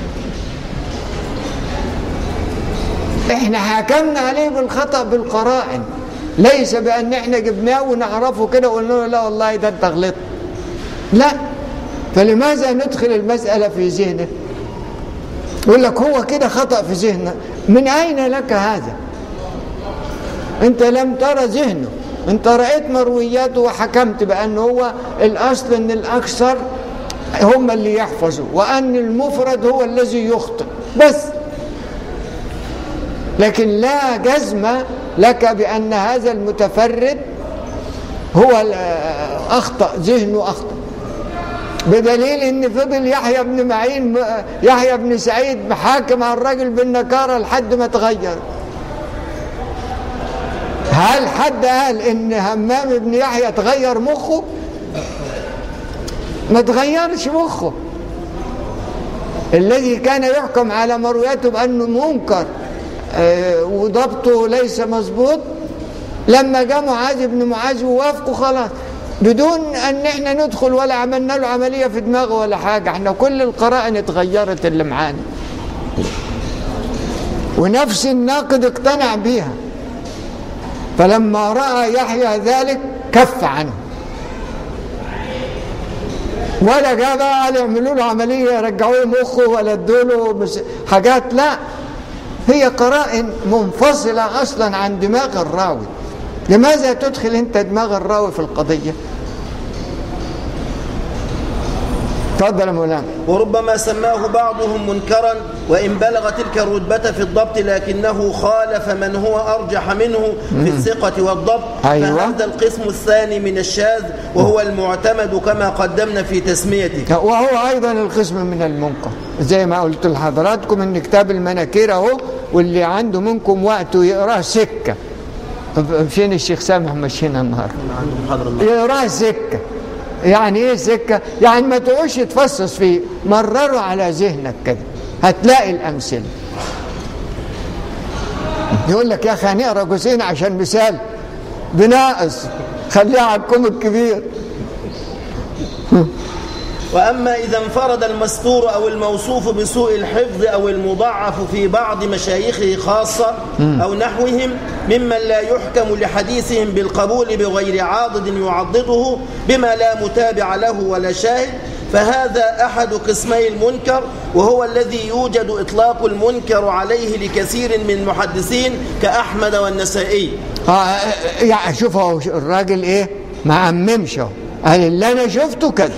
احنا حكمنا عليه بالخطأ بالقرائن ليس بأن احنا جبناه ونعرفه كده وقلنا له لا والله ده انت غلطت لا فلماذا ندخل المسألة في ذهنه يقول لك هو كده خطأ في ذهنه من أين لك هذا انت لم ترى ذهنه انت رأيت مروياته وحكمت بأنه هو الأصل ان الأكثر هم اللي يحفظوا وأن المفرد هو الذي يخطئ بس لكن لا جزم لك بأن هذا المتفرد هو ال- أخطأ ذهنه أخطأ بدليل ان فضل يحيى بن معين يحيى بن سعيد محاكم على الراجل بالنكاره لحد ما تغير هل حد قال ان همام بن يحيى تغير مخه ما تغيرش مخه الذي كان يحكم على مروياته بانه منكر آه، وضبطه ليس مظبوط لما جاء معاذ بن معاذ ووافقه خلاص بدون ان احنا ندخل ولا عملنا له عمليه في دماغه ولا حاجه احنا كل القرائن اتغيرت اللي معانا ونفس الناقد اقتنع بيها فلما راى يحيى ذلك كف عنه ولا جاء بقى قال يعملوا له عمليه يرجعوا له مخه ولا ادوا له مس- حاجات لا هي قرائن منفصله اصلا عن دماغ الراوي لماذا تدخل انت دماغ الراوي في القضيه تفضل يا مولانا
وربما سماه بعضهم منكرا وإن بلغ تلك الرتبة في الضبط لكنه خالف من هو أرجح منه في الثقة والضبط
أيوة.
فهذا القسم الثاني من الشاذ وهو المعتمد كما قدمنا في تسميته
وهو ايضا القسم من المنكر زي ما قلت لحضراتكم ان كتاب المناكير اهو واللي عنده منكم وقت يقراه سكه طب فين الشيخ سامح مشينا النهارده
عنده محاضرة النهاردة.
يقراه سكه يعني ايه سكه يعني ما تقعدش تفصص فيه مرره على ذهنك كده هتلاقي الامثله يقول لك يا اخي هنقرا جزئين عشان مثال بناقص خليها على الكوم الكبير
وأما إذا انفرد المستور أو الموصوف بسوء الحفظ أو المضعف في بعض مشايخه خاصة أو نحوهم ممن لا يحكم لحديثهم بالقبول بغير عاضد يعضده بما لا متابع له ولا شاهد فهذا أحد قسمي المنكر وهو الذي يوجد إطلاق المنكر عليه لكثير من المحدثين كأحمد والنسائي
اه يعني شوف اهو الراجل ايه ما عممش اهو قال اللي انا شفته كذا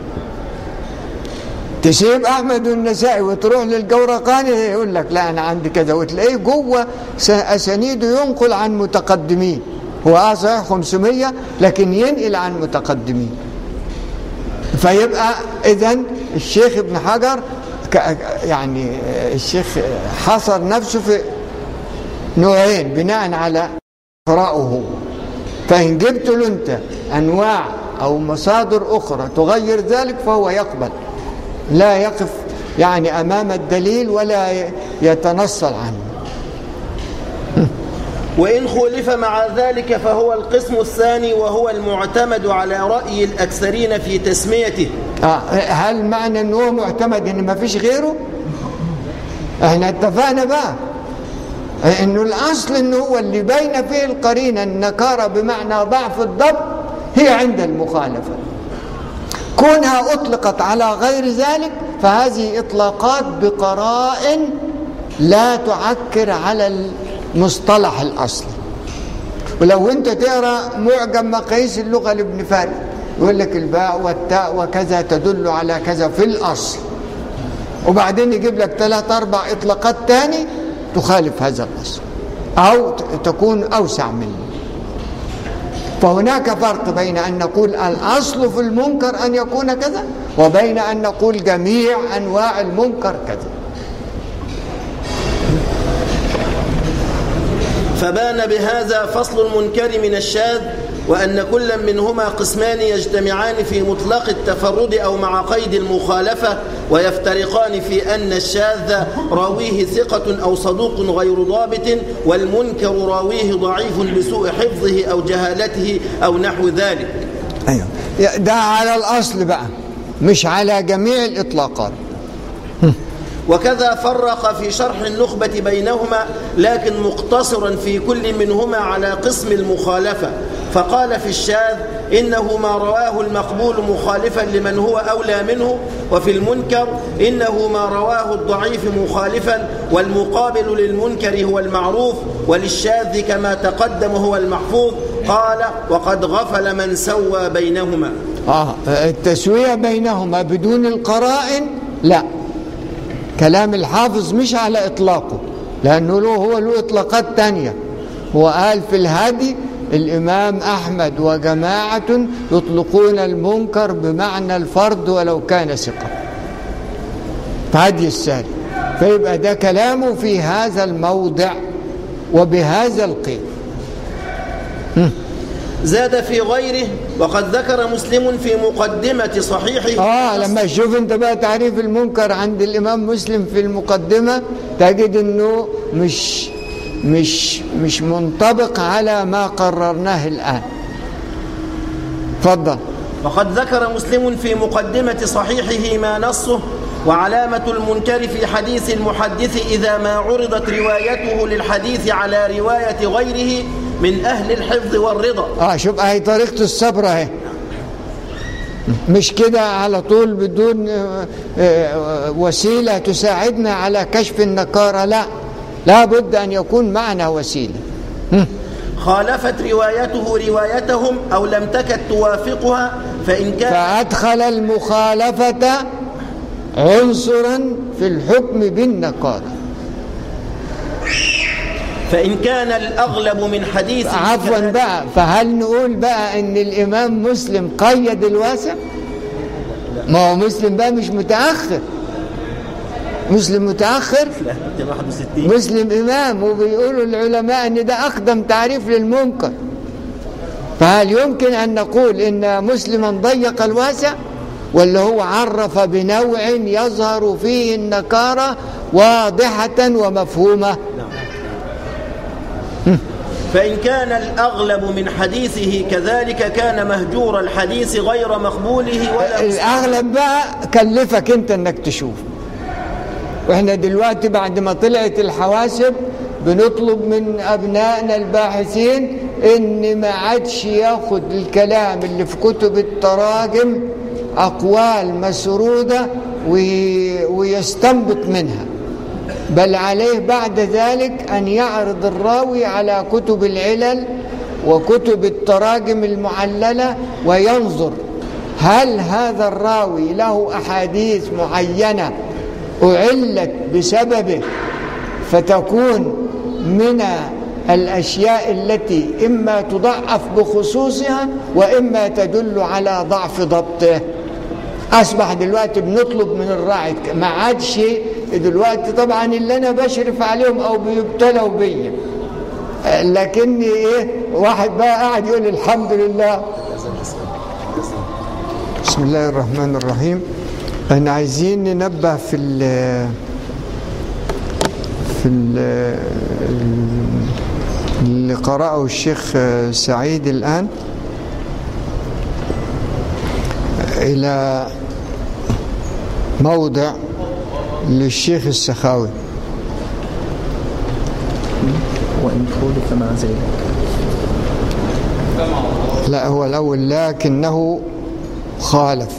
تسيب احمد والنسائي وتروح للجورقاني يقول لك لا انا عندي كذا وتلاقيه جوه س- اسانيده ينقل عن متقدمين هو اه صحيح 500 لكن ينقل عن متقدمين فيبقى اذا الشيخ ابن حجر ك- يعني الشيخ حصر نفسه في نوعين بناء على قراءه هو فإن جبت له أنت أنواع أو مصادر أخرى تغير ذلك فهو يقبل لا يقف يعني أمام الدليل ولا ي- يتنصل عنه
وإن خولف مع ذلك فهو القسم الثاني وهو المعتمد على رأي الأكثرين في تسميته
آه هل معنى أنه هو معتمد أن ما فيش غيره احنا اتفقنا بقى انه الاصل انه هو اللي باين فيه القرينه النكاره بمعنى ضعف الضبط هي عند المخالفه كونها اطلقت على غير ذلك فهذه اطلاقات بقرائن لا تعكر على المصطلح الاصلي ولو انت تقرا معجم مقاييس اللغه لابن فارس يقول لك الباء والتاء وكذا تدل على كذا في الاصل وبعدين يجيب لك ثلاث اربع اطلاقات تاني تخالف هذا الاصل او ت- تكون اوسع منه فهناك فرق بين ان نقول الاصل في المنكر ان يكون كذا وبين ان نقول جميع انواع المنكر كذا
فبان بهذا فصل المنكر من الشاذ وأن كل منهما قسمان يجتمعان في مطلق التفرد أو مع قيد المخالفة ويفترقان في أن الشاذ راويه ثقة أو صدوق غير ضابط والمنكر راويه ضعيف لسوء حفظه أو جهالته أو نحو ذلك
ايوه ده على الاصل بقى مش على جميع الاطلاقات
وكذا فرق في شرح النخبة بينهما لكن مقتصرا في كل منهما على قسم المخالفة فقال في الشاذ إنه ما رواه المقبول مخالفا لمن هو أولى منه وفي المنكر إنه ما رواه الضعيف مخالفا والمقابل للمنكر هو المعروف وللشاذ كما تقدم هو المحفوظ قال وقد غفل من سوى بينهما
اه التسويه بينهما بدون القرائن لا كلام الحافظ مش على اطلاقه لانه له هو له اطلاقات تانية هو قال في الهدي الامام احمد وجماعه يطلقون المنكر بمعنى الفرد ولو كان ثقه في هدي الساري فيبقى ده كلامه في هذا الموضع وبهذا القيد
زاد في غيره وقد ذكر مسلم في مقدمة صحيحه
اه لما تشوف انت بقى تعريف المنكر عند الامام مسلم في المقدمه تجد انه مش مش مش منطبق على ما قررناه الان تفضل
وقد ذكر مسلم في مقدمة صحيحه ما نصه وعلامة المنكر في حديث المحدث إذا ما عرضت روايته للحديث على رواية غيره من أهل الحفظ والرضا
اه شوف اهي طريقه الصبر اهي مش كده على طول بدون آه، آه، وسيله تساعدنا على كشف النكاره لا لا بد ان يكون معنا وسيله
خالفت روايته روايتهم أو لم تكد توافقها فإن كان
فأدخل المخالفة عنصرا في الحكم بالنكارة
فإن كان الأغلب من حديث
عفوا بقى فهل نقول بقى ان الامام مسلم قيد الواسع ما هو مسلم بقى مش متأخر مسلم متأخر
لا 261
مسلم إمام وبيقولوا العلماء أن ده أقدم تعريف للمنكر فهل يمكن أن نقول إن مسلما ضيق الواسع ولا هو عرف بنوع يظهر فيه النكارة واضحة ومفهومة
فإن كان الأغلب من حديثه كذلك كان مهجور الحديث غير مقبوله ولا
الأغلب بقى كلفك أنت أنك تشوف وإحنا دلوقتي بعد ما طلعت الحواسب بنطلب من أبنائنا الباحثين إن ما عادش ياخد الكلام اللي في كتب التراجم أقوال مسرودة وي- ويستنبط منها بل عليه بعد ذلك أن يعرض الراوي على كتب العلل وكتب التراجم المعللة وينظر هل هذا الراوي له أحاديث معينة أعلت بسببه فتكون من الأشياء التي إما تضعف بخصوصها وإما تدل على ضعف ضبطه أصبح دلوقتي بنطلب من الراعي ما عادش دلوقتي طبعا اللي أنا بشرف عليهم أو بيبتلوا بيا لكن إيه واحد بقى قاعد يقول الحمد لله بسم الله الرحمن الرحيم احنا عايزين ننبه في ال في ال اللي قرأه الشيخ سعيد الآن إلى موضع للشيخ السخاوي
وإن خولف مع ذلك
لا هو الأول لكنه خالف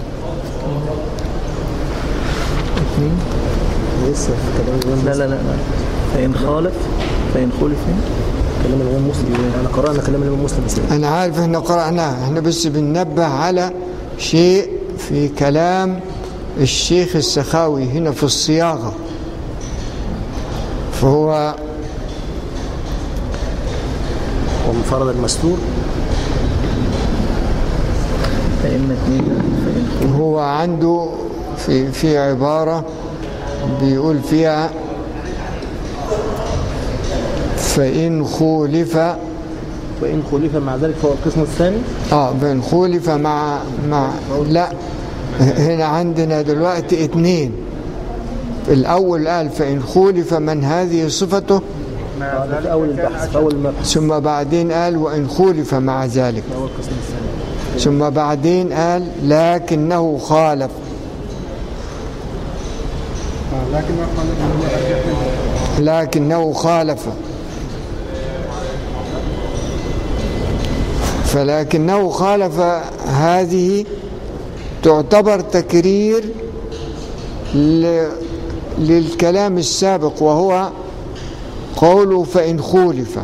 لسه في كلام الإمام لا لا لا لا فإن خالف فإن خولف كلام الإمام مسلم أنا قرأنا كلام الإمام مسلم بس
أنا عارف إحنا قرأناه إحنا بس بننبه على شيء في كلام الشيخ السخاوي هنا في الصياغة فهو
ومفرد المستور فإما اثنين فإن خولف
هو عنده في في عبارة بيقول فيها فإن خولف
وإن خولف مع ذلك فهو القسم الثاني
اه بين خولف مع مع لا هنا عندنا دلوقتي اتنين الأول قال فإن خولف من هذه صفته
هذا في أول البحث في أول المبحث
ثم بعدين قال وإن خولف مع ذلك
هو القسم الثاني
ثم بعدين قال لكنه خالف لكنه خالف فلكنه خالف هذه تعتبر تكرير ل- للكلام السابق وهو قوله فإن خولف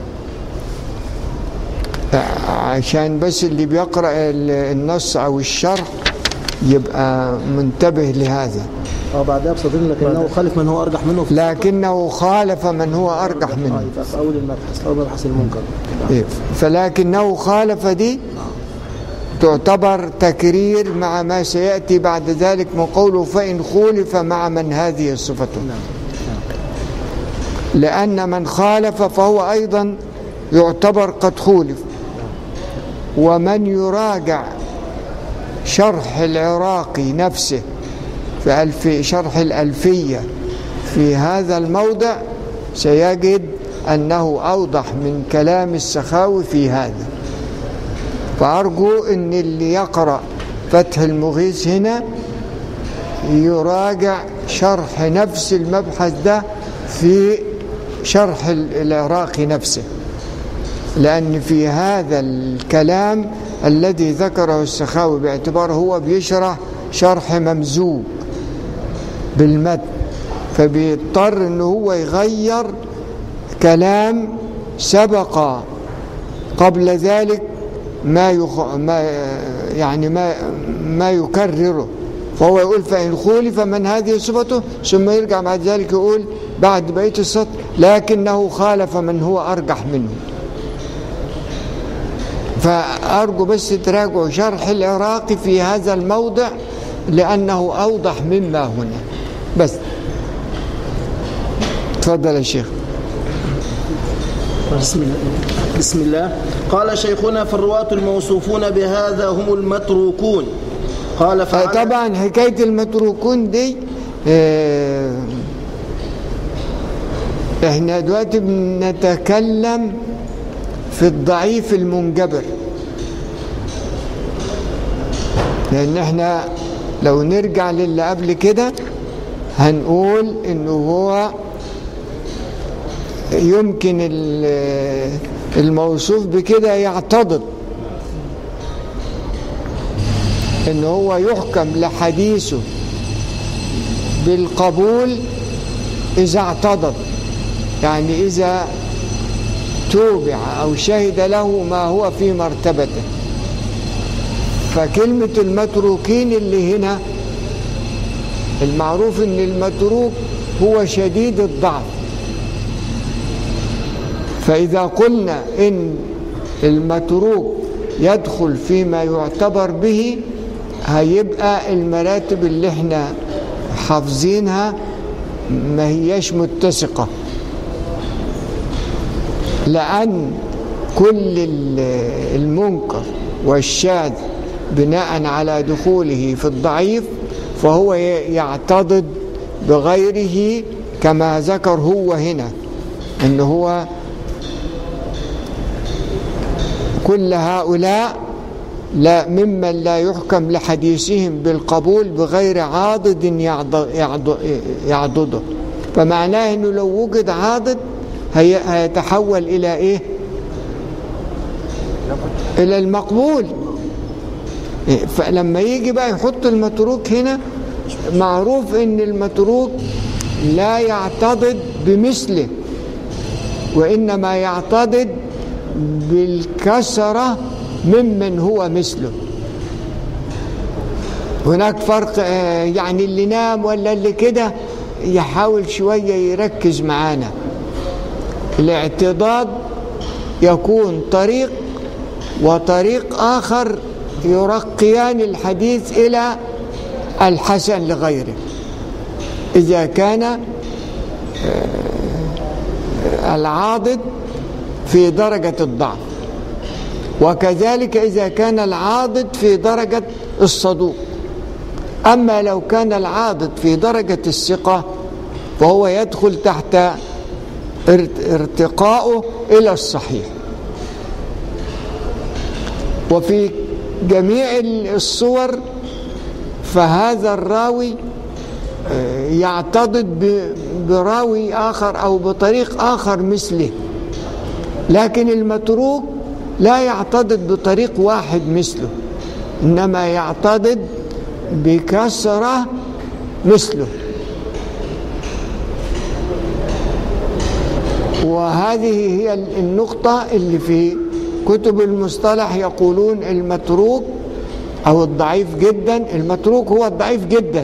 عشان بس اللي بيقرأ ال- النص أو الشرح يبقى منتبه لهذا
اه بعدها بسطرين لكنه خالف من هو أرجح منه في
لكنه خالف من هو أرجح
آه،
منه
يبقى في أول المبحث في أول مبحث المنكر
إيه. فلكنه خالف دي تعتبر تكرير مع ما سيأتي بعد ذلك من قوله فإن خولف مع من هذه صفته لأن من خالف فهو أيضا يعتبر قد خولف ومن يراجع شرح العراقي نفسه في ألف شرح الألفية في هذا الموضع سيجد أنه أوضح من كلام السخاوي في هذا فأرجو أن اللي يقرأ فتح المغيث هنا يراجع شرح نفس المبحث ده في شرح العراقي نفسه لأن في هذا الكلام الذي ذكره السخاوي باعتباره هو بيشرح شرح ممزوج بالمتن فبيضطر ان هو يغير كلام سبق قبل ذلك ما يخ... ما يعني ما ما يكرره فهو يقول فإن خولف من هذه صفته ثم يرجع بعد ذلك يقول بعد بقية السطر لكنه خالف من هو أرجح منه فأرجو بس تراجعوا شرح العراقي في هذا الموضع لأنه أوضح مما هنا بس تفضل يا شيخ
بسم الله بسم الله قال شيخنا فالرواة الموصوفون بهذا هم المتروكون قال فعلى
طبعا حكاية المتروكون دي آه، احنا دلوقتي بنتكلم في الضعيف المنجبر لان احنا لو نرجع للي قبل كده هنقول انه هو يمكن ال- الموصوف بكده يعتضد ان هو يحكم لحديثه بالقبول اذا اعتضد يعني اذا توبع او شهد له ما هو في مرتبته فكلمة المتروكين اللي هنا المعروف ان المتروك هو شديد الضعف فإذا قلنا إن المتروك يدخل فيما يعتبر به هيبقى المراتب اللي احنا حافظينها ما هياش متسقة لأن كل المنكر والشاذ بناء على دخوله في الضعيف فهو يعتضد بغيره كما ذكر هو هنا ان هو كل هؤلاء لا ممن لا يحكم لحديثهم بالقبول بغير عاضد يعضده فمعناه انه لو وجد عاضد هيتحول الى ايه الى المقبول فلما يجي بقى يحط المتروك هنا معروف ان المتروك لا يعتضد بمثله وانما يعتضد بالكسرة ممن هو مثله هناك فرق يعني اللي نام ولا اللي كده يحاول شوية يركز معانا الاعتضاد يكون طريق وطريق آخر يرقيان الحديث إلى الحسن لغيره إذا كان العاضد في درجة الضعف وكذلك إذا كان العاضد في درجة الصدوق أما لو كان العاضد في درجة الثقة فهو يدخل تحت ارتقاؤه إلى الصحيح وفي جميع الصور فهذا الراوي يعتضد براوي آخر أو بطريق آخر مثله لكن المتروك لا يعتضد بطريق واحد مثله إنما يعتضد بكثرة مثله وهذه هي النقطة اللي في كتب المصطلح يقولون المتروك أو الضعيف جدا المتروك هو الضعيف جدا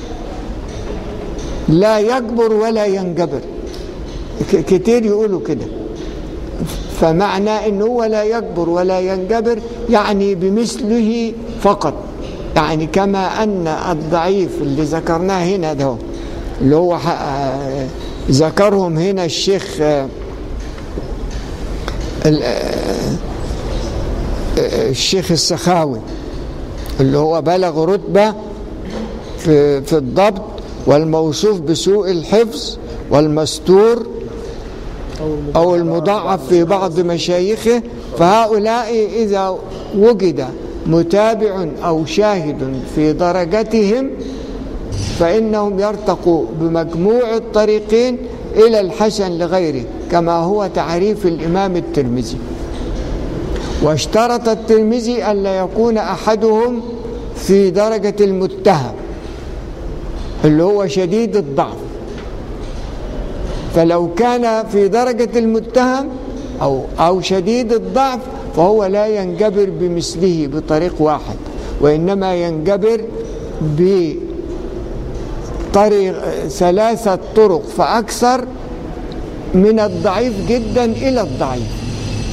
لا يكبر ولا ينجبر كتير يقولوا كده فمعنى ان هو لا يكبر ولا ينجبر يعني بمثله فقط يعني كما ان الضعيف اللي ذكرناه هنا ده اللي هو ذكرهم هنا الشيخ الشيخ السخاوي اللي هو بلغ رتبة في, في الضبط والموصوف بسوء الحفظ والمستور أو المضاعف في بعض مشايخه فهؤلاء إذا وجد متابع أو شاهد في درجتهم فإنهم يرتقوا بمجموع الطريقين إلى الحسن لغيره كما هو تعريف الإمام الترمذي واشترط الترمذي ألا يكون أحدهم في درجة المتهم اللي هو شديد الضعف فلو كان في درجة المتهم أو, أو شديد الضعف فهو لا ينجبر بمثله بطريق واحد وإنما ينجبر بطريق ثلاثة طرق فأكثر من الضعيف جدا إلى الضعيف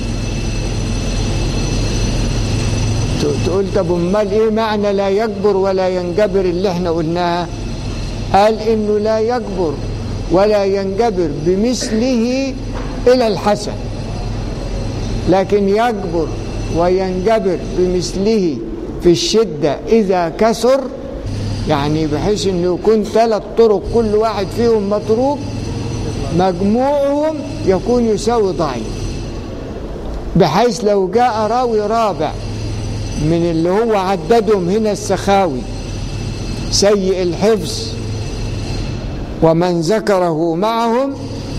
تقول طب امال ايه معنى لا يكبر ولا ينجبر اللي احنا قلناها قال انه لا يكبر ولا ينجبر بمثله الى الحسن لكن يكبر وينجبر بمثله في الشدة إذا كسر يعني بحيث أنه يكون ثلاث طرق كل واحد فيهم متروك مجموعهم يكون يساوي ضعيف بحيث لو جاء راوي رابع من اللي هو عددهم هنا السخاوي سيء الحفظ ومن ذكره معهم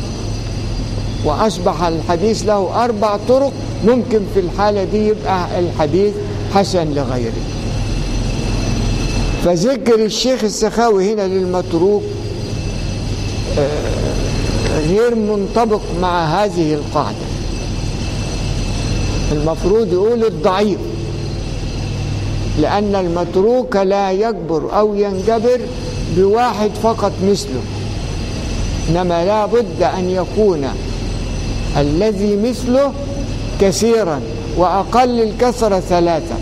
وأصبح الحديث له أربع طرق ممكن في الحالة دي يبقى الحديث حسن لغيره فذكر الشيخ السخاوي هنا للمتروك آه، غير منطبق مع هذه القاعدة المفروض يقول الضعيف لأن المتروك لا يكبر أو ينجبر بواحد فقط مثله إنما لا بد أن يكون الذي مثله كثيرا وأقل الكثرة ثلاثة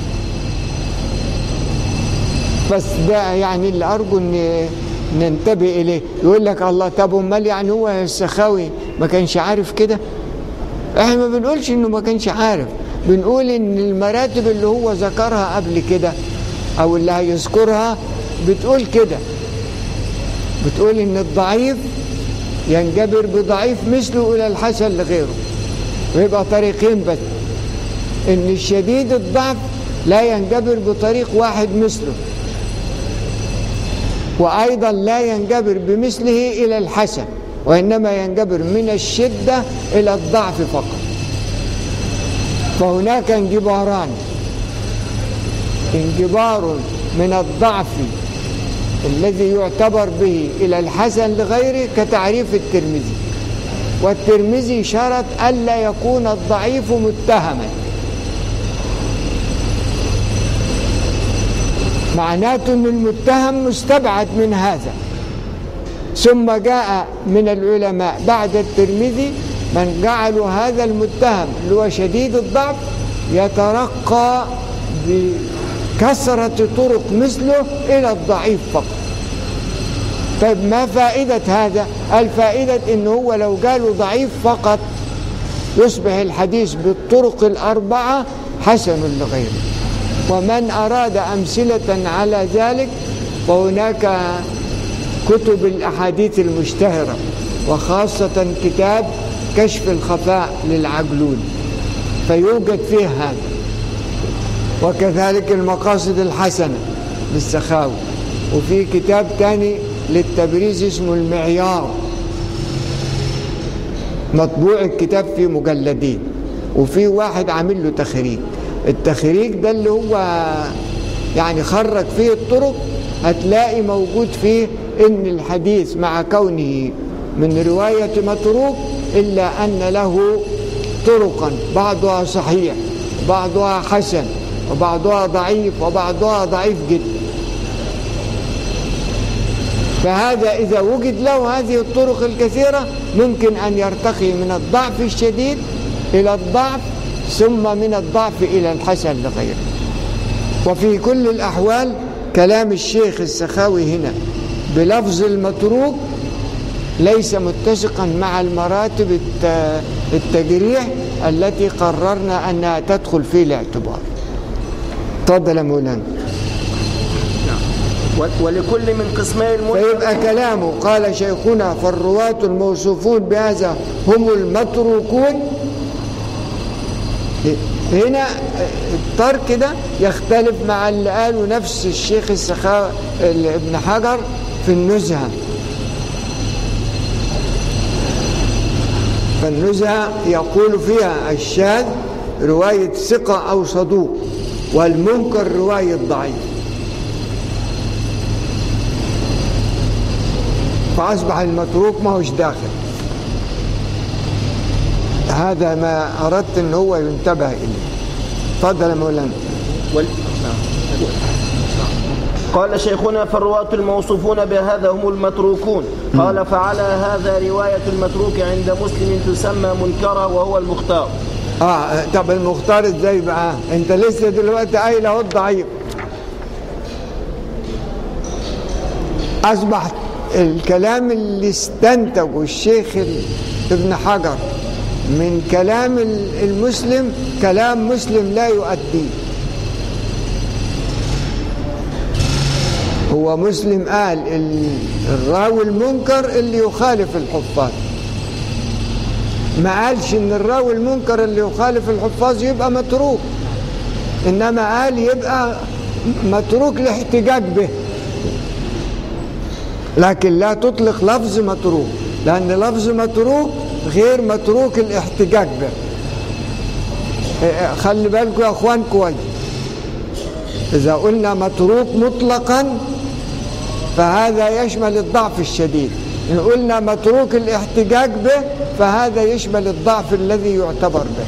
بس ده يعني اللي أرجو أن ننتبه إليه يقول لك الله طب أمال يعني هو السخاوي ما كانش عارف كده احنا ما بنقولش انه ما كانش عارف بنقول ان المراتب اللي هو ذكرها قبل كده او اللي هيذكرها بتقول كده بتقول ان الضعيف ينجبر بضعيف مثله الى الحسن لغيره ويبقى طريقين بس ان الشديد الضعف لا ينجبر بطريق واحد مثله وايضا لا ينجبر بمثله الى الحسن وانما ينجبر من الشده الى الضعف فقط فهناك انجباران انجبار من الضعف الذي يعتبر به الى الحسن لغيره كتعريف الترمذي والترمذي شرط الا يكون الضعيف متهما معناته ان المتهم مستبعد من هذا ثم جاء من العلماء بعد الترمذي من جعلوا هذا المتهم اللي هو شديد الضعف يترقى بكثرة طرق مثله إلى الضعيف فقط طيب ما فائدة هذا الفائدة إن هو لو قالوا ضعيف فقط يصبح الحديث بالطرق الأربعة حسن لغيره ومن أراد أمثلة على ذلك فهناك كتب الأحاديث المشتهرة وخاصة كتاب كشف الخفاء للعجلون فيوجد فيه هذا وكذلك المقاصد الحسنة للسخاوي وفي كتاب تاني للتبريز اسمه المعيار مطبوع الكتاب في مجلدين وفي واحد عامل له تخريج التخريج ده اللي هو يعني خرج فيه الطرق هتلاقي موجود فيه ان الحديث مع كونه من رواية متروك إلا أن له طرقا بعضها صحيح بعضها حسن وبعضها ضعيف وبعضها ضعيف جدا فهذا إذا وجد له هذه الطرق الكثيرة ممكن أن يرتقي من الضعف الشديد إلى الضعف ثم من الضعف إلى الحسن لغيره وفي كل الأحوال كلام الشيخ السخاوي هنا بلفظ المتروك ليس متسقا مع المراتب الت- التجريح التي قررنا أنها تدخل في الاعتبار تفضل يا مولانا
و- ولكل من قسمي المنكر
فيبقى كلامه قال شيخنا فالرواة الموصوفون بهذا هم المتروكون هنا الترك ده يختلف مع اللي قاله نفس الشيخ السخاوي ابن حجر في النزهة فالنزهة يقول فيها الشاذ رواية ثقة أو صدوق والمنكر رواية ضعيف فأصبح المتروك ما هوش داخل هذا ما أردت أن هو ينتبه إليه تفضل يا مولانا
وال... قال شيخنا فالرواة الموصوفون بهذا هم المتروكون قال فعلى هذا رواية المتروك عند مسلم تسمى منكرة وهو المختار
اه طب المختار ازاي بقى انت لسه دلوقتي قايل اهو الضعيف اصبح الكلام اللي استنتجه الشيخ ال- ابن حجر من كلام ال- المسلم كلام مسلم لا يؤديه هو مسلم قال ال- الراوي المنكر اللي يخالف الحفاظ ما قالش ان الراوي المنكر اللي يخالف الحفاظ يبقى متروك انما قال يبقى متروك الاحتجاج به لكن لا تطلق لفظ متروك لان لفظ متروك غير متروك الاحتجاج به إيه، خلي بالكم يا اخوان كويس إذا قلنا متروك مطلقا فهذا يشمل الضعف الشديد إن قلنا متروك الاحتجاج به فهذا يشمل الضعف الذي يعتبر به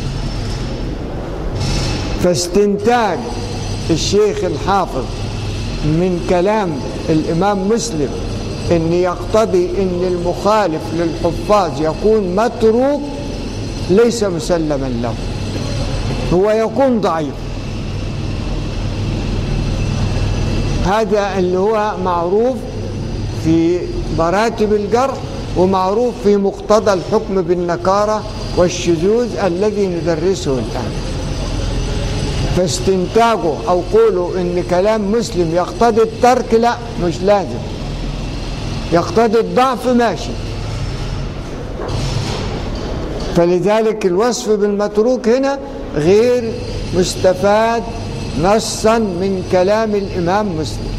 فاستنتاج الشيخ الحافظ من كلام الإمام مسلم أن يقتضي أن المخالف للحفاظ يكون متروك ليس مسلما له هو يكون ضعيف هذا اللي هو معروف في مراتب الجرح ومعروف في مقتضى الحكم بالنكارة والشذوذ الذي ندرسه الآن فاستنتاجه أو قوله إن كلام مسلم يقتضي الترك لا مش لازم يقتضي الضعف ماشي فلذلك الوصف بالمتروك هنا غير مستفاد نصا من كلام الإمام مسلم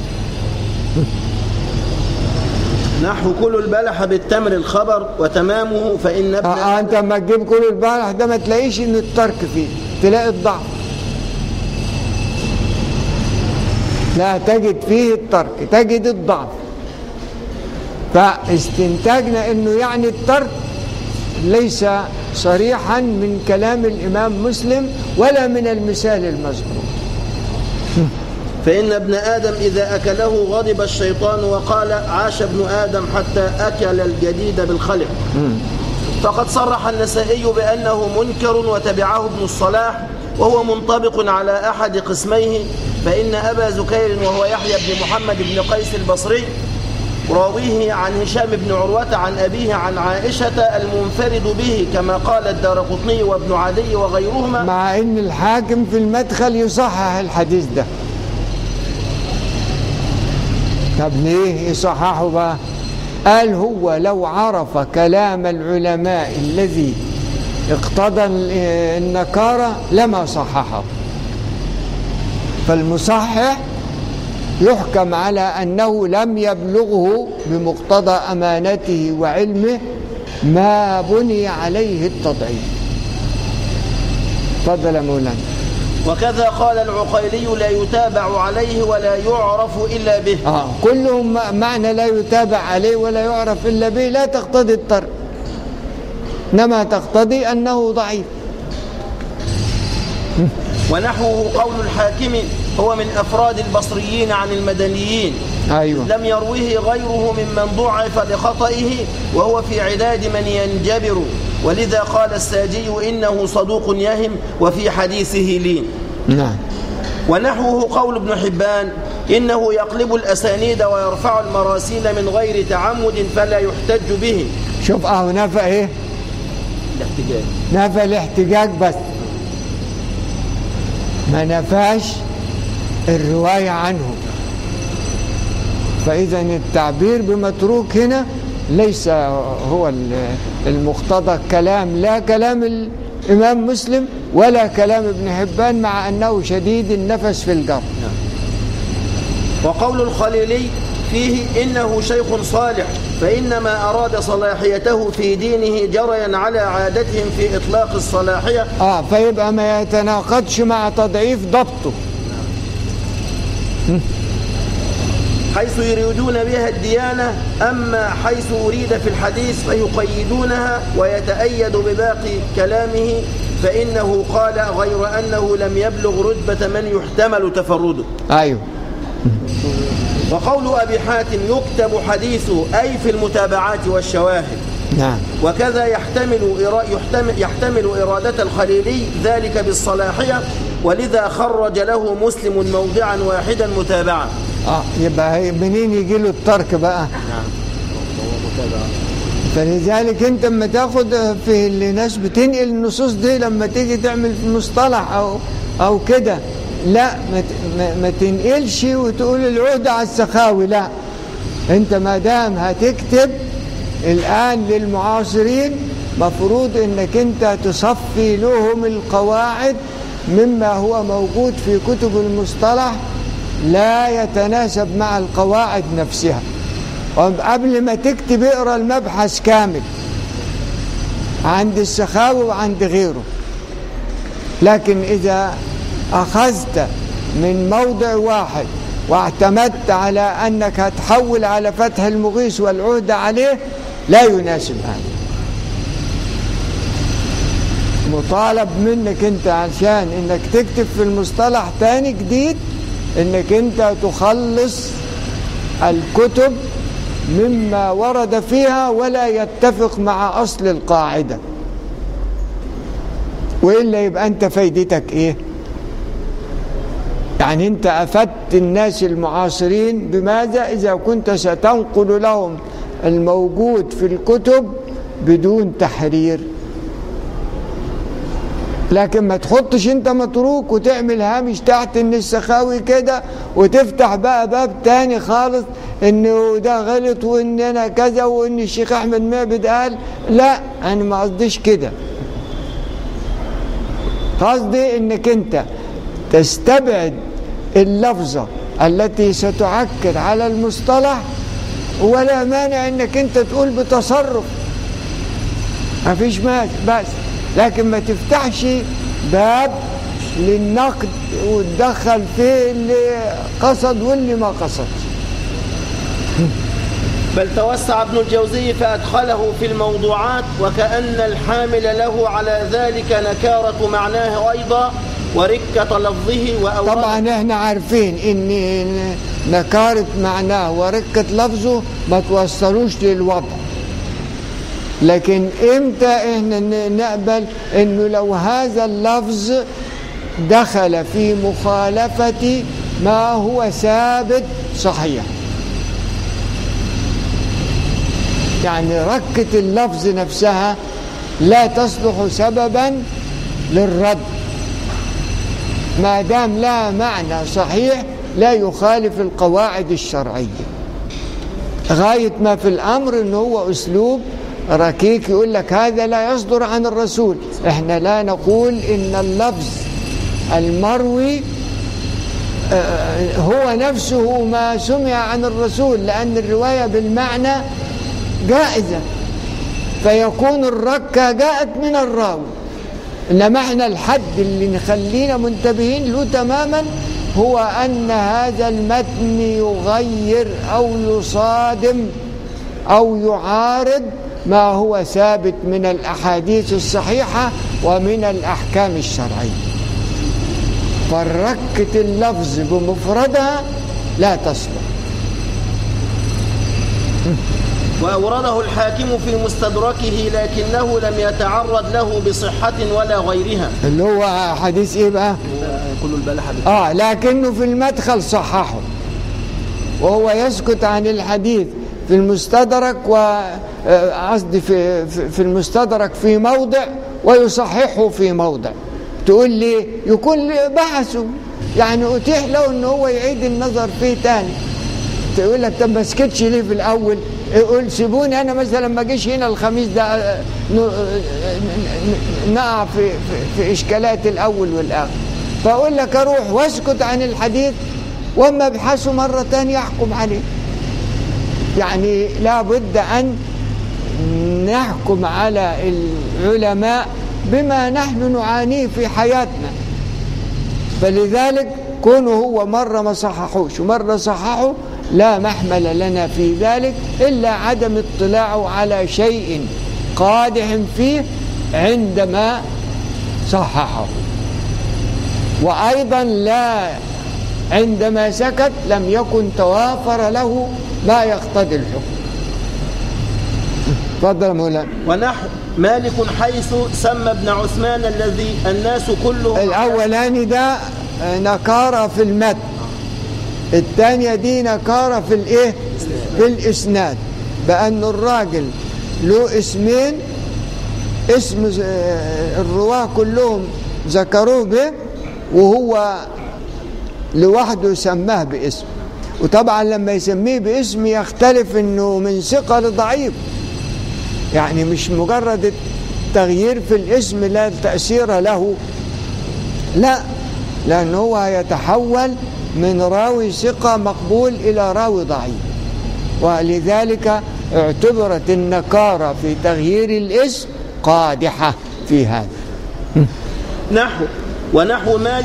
نحو كل البلح بالتمر الخبر وتمامه فإن ابن
آه انت لما تجيب كل البارح ده ما تلاقيش ان الترك فيه تلاقي الضعف لا تجد فيه الترك تجد الضعف فاستنتاجنا انه يعني الترك ليس صريحا من كلام الامام مسلم ولا من المثال المذكور
فإن ابن آدم إذا أكله غضب الشيطان وقال عاش ابن آدم حتى أكل الجديد بالخلق فقد صرح النسائي بأنه منكر وتبعه ابن الصلاح وهو منطبق على أحد قسميه فإن أبا زكير وهو يحيى بن محمد بن قيس البصري راويه عن هشام بن عروة عن أبيه عن عائشة المنفرد به كما قال الدارقطني وابن عدي وغيرهما
مع ان الحاكم في المدخل يصحح الحديث ده طب ليه يصححه بقى قال هو لو عرف كلام العلماء الذي اقتضى النكارة لما صححه فالمصحح يحكم على أنه لم يبلغه بمقتضى أمانته وعلمه ما بني عليه التضعيف تفضل يا مولانا
وكذا قال العقيلي لا يتابع عليه ولا يعرف إلا به
آه. كلهم معنى لا يتابع عليه ولا يعرف إلا به لا تقتضي الترك إنما تقتضي أنه ضعيف
ونحوه قول الحاكم هو من أفراد البصريين عن المدنيين
أيوة
لم يروه غيره ممن ضعف لخطئه وهو في عداد من ينجبر ولذا قال الساجي إنه صدوق يهم وفي حديثه لين
نعم
ونحوه قول ابن حبان إنه يقلب الأسانيد ويرفع المراسيل من غير تعمد فلا يحتج به
شوف أهو نفى إيه
الاحتجاج
نفى الاحتجاج بس ما نفاش الرواية عنه فإذا التعبير بمتروك هنا ليس هو المقتضى كلام لا كلام الإمام مسلم ولا كلام ابن حبان مع أنه شديد النفس في الجر
وقول الخليلي فيه إنه شيخ صالح فإنما أراد صلاحيته في دينه جريا على عادتهم في إطلاق الصلاحية
آه فيبقى ما يتناقضش مع تضعيف ضبطه
حيث يريدون بها الديانة أما حيث أريد في الحديث فيقيدونها ويتأيد بباقي كلامه فإنه قال غير أنه لم يبلغ رتبة من يحتمل تفرده
أيوه
وقول أبي حاتم يكتب حديثه أي في المتابعات والشواهد
نعم
وكذا يحتمل إرا- يحتمل, يحتمل إرادة الخليلي ذلك بالصلاحية ولذا خرج له مسلم موضعا واحدا متابعا
اه يبقى هي- منين يجي له الترك بقى فلذلك انت لما تاخد في اللي ناس بتنقل النصوص دي لما تيجي تعمل في مصطلح او او كده لا ما ت- ما- ما تنقلش وتقول العهده على السخاوي لا انت ما دام هتكتب الان للمعاصرين مفروض انك انت تصفي لهم القواعد مما هو موجود في كتب المصطلح لا يتناسب مع القواعد نفسها قبل ما تكتب اقرا المبحث كامل عند السخاوي وعند غيره لكن اذا اخذت من موضع واحد واعتمدت على أنك هتحول على فتح المغيث والعهد عليه لا يناسب هذا مطالب منك انت عشان انك تكتب في المصطلح تاني جديد انك انت تخلص الكتب مما ورد فيها ولا يتفق مع اصل القاعده والا يبقى انت فايدتك ايه يعني انت افدت الناس المعاصرين بماذا اذا كنت ستنقل لهم الموجود في الكتب بدون تحرير لكن ما تحطش انت متروك وتعمل هامش تحت ان السخاوي كده وتفتح بقى باب تاني خالص انه ده غلط وان انا كذا وان الشيخ احمد معبد قال لا انا ما قصديش كده قصدي انك انت تستبعد اللفظة التي ستعكر على المصطلح ولا مانع انك انت تقول بتصرف ما فيش مانع بس لكن ما تفتحش باب للنقد وتدخل فيه اللي قصد واللي ما قصدش
بل توسع ابن الجوزي فأدخله في الموضوعات وكأن الحامل له على ذلك نكارة معناه أيضا وركة لفظه وأورده
طبعا احنا عارفين ان نكارة معناه وركة لفظه ما توصلوش للوضع لكن امتى احنا ن- نقبل انه لو هذا اللفظ دخل في مخالفة ما هو ثابت صحيح يعني ركة اللفظ نفسها لا تصلح سببا للرد ما دام لها معنى صحيح لا يخالف القواعد الشرعية غاية ما في الأمر أنه هو أسلوب ركيك يقول لك هذا لا يصدر عن الرسول احنا لا نقول ان اللفظ المروي آه، هو نفسه ما سمع عن الرسول لأن الرواية بالمعنى جائزة فيكون الركة جاءت من الراوي إنما احنا الحد اللي نخلينا منتبهين له تماما هو أن هذا المتن يغير أو يصادم أو يعارض ما هو ثابت من الأحاديث الصحيحة ومن الأحكام الشرعية فركة اللفظ بمفردها لا تصلح
وأورده الحاكم في مستدركه لكنه لم يتعرض له بصحة ولا غيرها
اللي هو حديث ايه بقى
كل البلحة بت-
اه لكنه في المدخل صححه وهو يسكت عن الحديث في المستدرك و آه، قصدي في في في المستدرك في موضع ويصححه في موضع تقول لي يكون لي بحثه يعني اتيح له ان هو يعيد النظر فيه تاني تقول لك طب ما سكتش ليه في الاول يقول سيبوني انا مثلا ما اجيش هنا الخميس ده آه، ن- آه، ن- نقع في, في, في اشكالات الاول والاخر فاقول لك اروح واسكت عن الحديث واما ابحثه مره تانية احكم عليه يعني لابد ان نحكم على العلماء بما نحن نعانيه في حياتنا فلذلك كونه هو مرة ما صححوش ومرة صححه لا محمل لنا في ذلك إلا عدم اطلاعه على شيء قادح فيه عندما صححه وأيضا لا عندما سكت لم يكن توافر له ما يقتضي الحكم تفضل يا مولانا
ونحو مالك حيث سمى ابن عثمان الذي الناس كلهم
الأولاني ده نكارة في المتن الثانية دي نكارة في الإيه؟ في الإسناد بأن الراجل له اسمين اسم آه، الرواة كلهم ذكروه به وهو لوحده سماه باسم وطبعا لما يسميه باسم يختلف انه من ثقة لضعيف يعني مش مجرد التغيير في الاسم لا تأثير له لا لأن هو هيتحول من راوي ثقة مقبول إلى راوي ضعيف ولذلك اعتبرت النكارة في تغيير الاسم قادحة في هذا
نحو ونحو مالك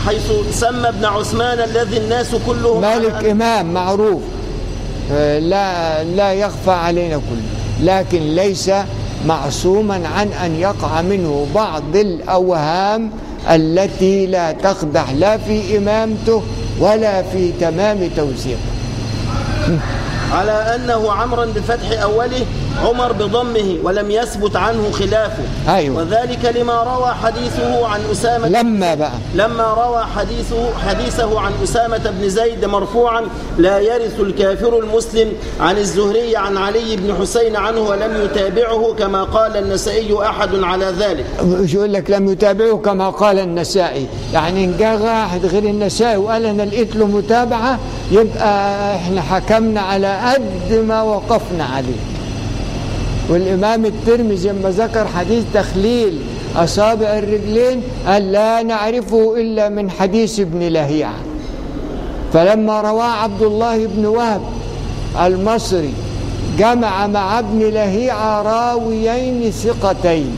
حيث سمى ابن عثمان الذي الناس كلهم
مالك
على-
إمام معروف آه، لا لا يخفى علينا كله لكن ليس معصوما عن أن يقع منه بعض الأوهام التي لا تقدح لا في إمامته ولا في تمام توثيقه
على أنه عمرا بفتح أوله عمر بضمه ولم يثبت عنه خلافه
أيوة.
وذلك لما روى حديثه عن أسامة
لما بقى
لما روى حديثه حديثه عن أسامة بن زيد مرفوعا لا يرث الكافر المسلم عن الزهري عن علي بن حسين عنه ولم يتابعه كما قال النسائي أحد على ذلك
مش يقول لك لم يتابعه كما قال النسائي يعني ان جاء واحد غير النسائي وقال انا لقيت له متابعه يبقى احنا حكمنا على قد ما وقفنا عليه والامام الترمذي لما ذكر حديث تخليل اصابع الرجلين قال لا نعرفه الا من حديث ابن لهيعه فلما رواه عبد الله بن وهب المصري جمع مع ابن لهيعة راويين ثقتين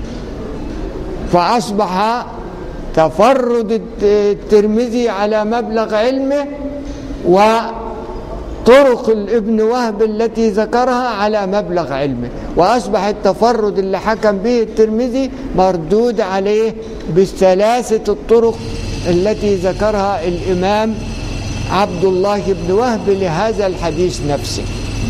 فأصبح تفرد الت- الترمذي على مبلغ علمه وطرق الابن وهب التي ذكرها على مبلغ علمه وأصبح التفرد اللي حكم به الترمذي مردود عليه بالثلاثة الطرق التي ذكرها الإمام عبد الله بن وهب لهذا الحديث نفسه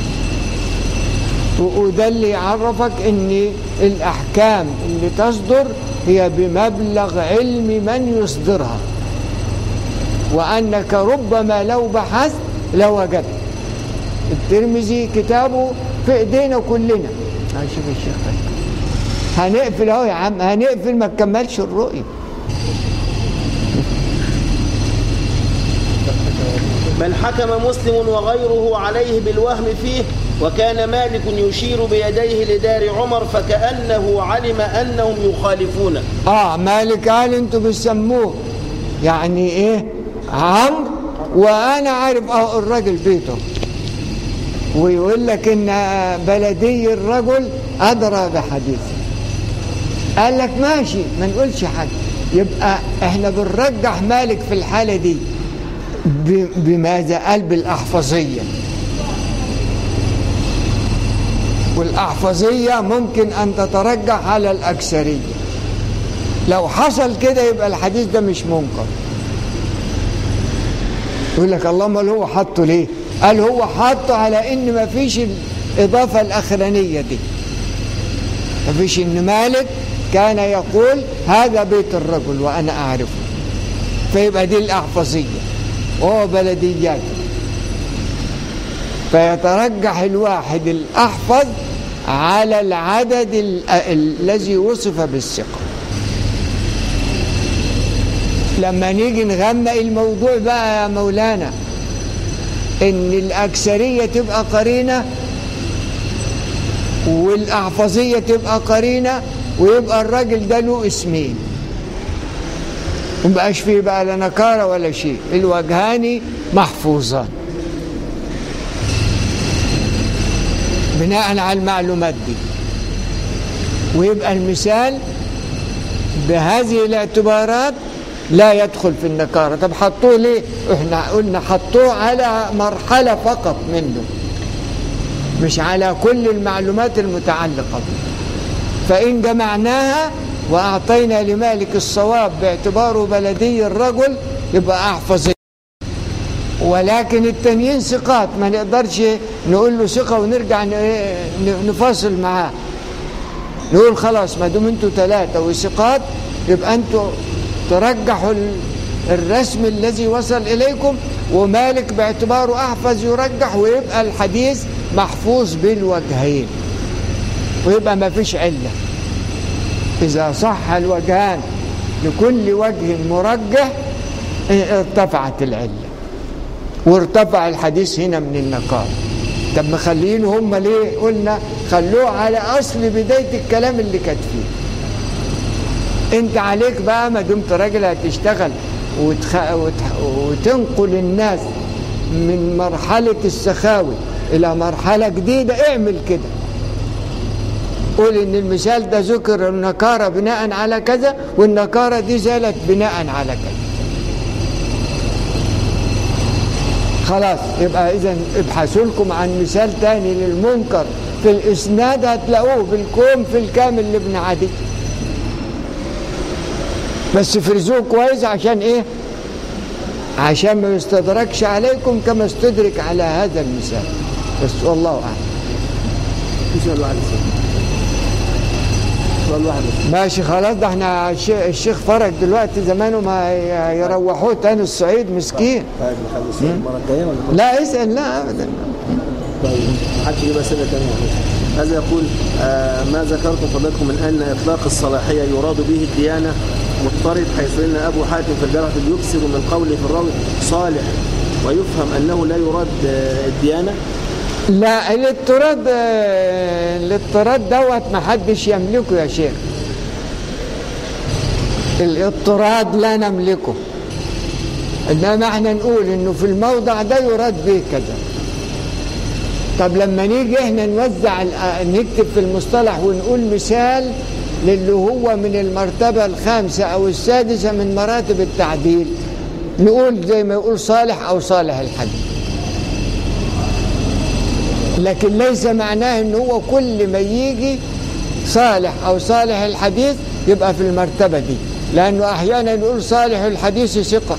وده اللي يعرفك ان الاحكام اللي تصدر هي بمبلغ علم من يصدرها وانك ربما لو بحثت لوجدت الترمذي كتابه في ايدينا كلنا هاي شوف الشيخ ده. هنقفل اهو يا عم هنقفل ما تكملش الرؤيه
بل حكم مسلم وغيره عليه بالوهم فيه وكان مالك يشير بيديه لدار عمر فكأنه علم أنهم يخالفونه
اه مالك قال انتوا بتسموه يعني ايه عمرو وانا عارف اه الراجل بيته ويقول لك ان بلدي الرجل ادرى بحديثه قال لك ماشي ما نقولش حاجه يبقى احنا بنرجح مالك في الحاله دي ب- بماذا قال بالاحفظيه والأحفظية ممكن أن تترجح على الأكثرية لو حصل كده يبقى الحديث ده مش منكر يقول لك اللهم اللي هو حطه ليه قال هو حطه على ان ما فيش الاضافه الاخرانيه دي ما فيش ان مالك كان يقول هذا بيت الرجل وانا اعرفه فيبقى دي الاحفظيه وهو بلدياته فيترجح الواحد الأحفظ على العدد ال- الذي وصف بالثقة لما نيجي نغمق الموضوع بقى يا مولانا ان الأكثرية تبقى قرينة والأحفظية تبقى قرينة ويبقى الراجل ده له اسمين مبقاش فيه بقى لا نكارة ولا شيء الوجهان محفوظان بناء على المعلومات دي ويبقى المثال بهذه الاعتبارات لا يدخل في النكارة طب حطوه ليه احنا قلنا حطوه على مرحلة فقط منه مش على كل المعلومات المتعلقة به فإن جمعناها وأعطينا لمالك الصواب باعتباره بلدي الرجل يبقى أحفظ ولكن التانيين ثقات ما نقدرش نقول له ثقة ونرجع ن- ن- نفاصل معاه نقول خلاص ما دام انتوا ثلاثة وثقات يبقى انتوا ترجحوا ال- الرسم الذي وصل إليكم ومالك باعتباره أحفظ يرجح ويبقى الحديث محفوظ بالوجهين ويبقى ما فيش علة إذا صح الوجهان لكل وجه مرجح اه، ارتفعت العلة وارتفع الحديث هنا من النقار طب مخلينه هم ليه قلنا خلوه على اصل بدايه الكلام اللي كانت فيه انت عليك بقى ما دمت راجل هتشتغل وتخ... وتح... وتنقل الناس من مرحله السخاوي الى مرحله جديده اعمل كده قول ان المثال ده ذكر النكاره بناء على كذا والنكاره دي زالت بناء على كذا خلاص يبقى اذا ابحثوا لكم عن مثال تاني للمنكر في الاسناد هتلاقوه بالكوم في الكامل لابن عدي بس فرزوه كويس عشان ايه عشان ما يستدركش عليكم كما استدرك على هذا المثال بس والله اعلم
في سؤال واحد بس. سؤال واحد بس.
ماشي خلاص ده احنا الش- الشيخ فرج دلوقتي زمانه ما ي- يروحوه تاني الصعيد مسكين
طيب نخلي السؤال المره الجايه ولا
لا اسال لا ابدا
طيب محدش يجيب اسئله ثانيه هذا يقول آه ما ذكرتم فضلكم من ان اطلاق الصلاحيه يراد به الديانه مضطرد حيث ان ابو حاتم في الجرح يكسر من قوله في الراوي صالح ويفهم انه لا يراد آه الديانه
لا الاضطراد آه، الاضطراد دوت ما حدش يملكه يا شيخ الاضطراد لا نملكه انما احنا نقول انه في الموضع ده يراد به كذا طب لما نيجي احنا نوزع ال- نكتب في المصطلح ونقول مثال للي هو من المرتبة الخامسة أو السادسة من مراتب التعديل نقول زي ما يقول صالح أو صالح الحديث لكن ليس معناه ان هو كل ما يجي صالح او صالح الحديث يبقى في المرتبه دي لانه احيانا يقول صالح الحديث ثقه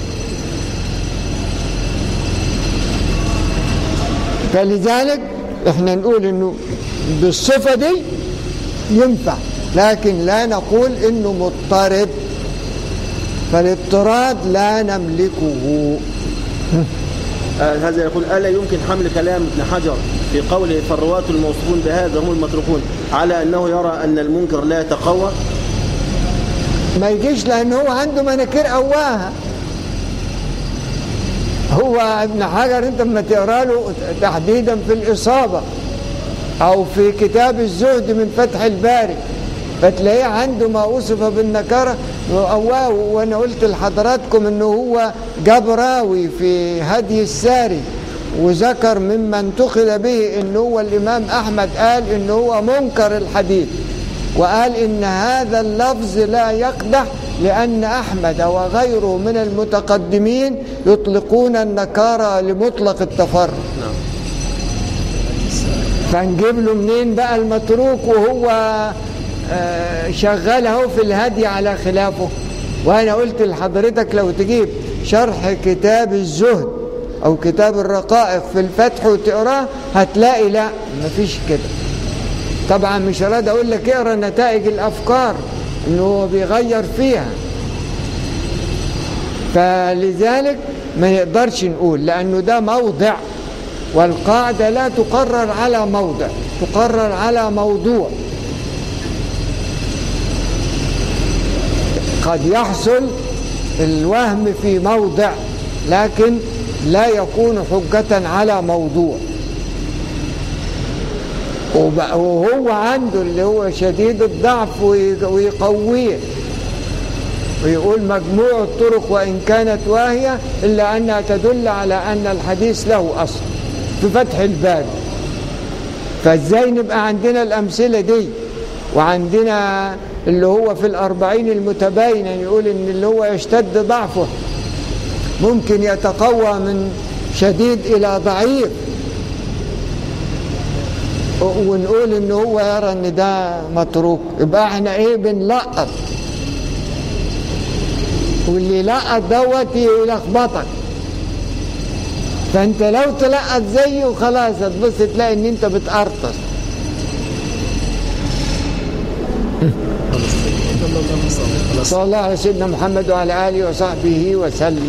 فلذلك احنا نقول انه بالصفه دي ينفع لكن لا نقول انه مضطرب فالاضطراد لا نملكه
آه هذا يقول ألا يمكن حمل كلام ابن حجر في قوله فالرواة الموصوفون بهذا هم المتروكون على أنه يرى أن المنكر لا يتقوى
ما يجيش لان هو عنده مناكير قواها هو ابن حجر انت لما تقرا له تحديدا في الاصابه او في كتاب الزهد من فتح الباري فتلاقيه عنده ما وصف بالنكره قواه وانا قلت لحضراتكم انه هو جاب راوي في هدي الساري وذكر مما انتقل به ان هو الامام احمد قال ان هو منكر الحديث وقال إن هذا اللفظ لا يقدح لأن أحمد وغيره من المتقدمين يطلقون النكارة لمطلق التفرد فنجيب له منين بقى المتروك وهو آه، شغال اهو في الهدي على خلافه وانا قلت لحضرتك لو تجيب شرح كتاب الزهد او كتاب الرقائق في الفتح وتقراه هتلاقي لا مفيش كده طبعا مش راضي اقول لك اقرا نتائج الافكار انه هو بيغير فيها فلذلك ما نقدرش نقول لانه ده موضع والقاعده لا تقرر على موضع تقرر على موضوع قد يحصل الوهم في موضع لكن لا يكون حجة على موضوع وب- وهو عنده اللي هو شديد الضعف وي- ويقويه ويقول مجموع الطرق وإن كانت واهية إلا أنها تدل على أن الحديث له أصل في فتح الباب فازاي نبقى عندنا الأمثلة دي وعندنا اللي هو في الأربعين المتباينة يقول إن اللي هو يشتد ضعفه ممكن يتقوى من شديد إلى ضعيف ونقول ان هو يرى ان ده متروك يبقى احنا ايه بنلقط واللي يلقط دوت يلخبطك فانت لو تلقط زيه خلاص هتبص تلاقي ان انت بتقرطس صلى الله على سيدنا محمد وعلى اله وصحبه وسلم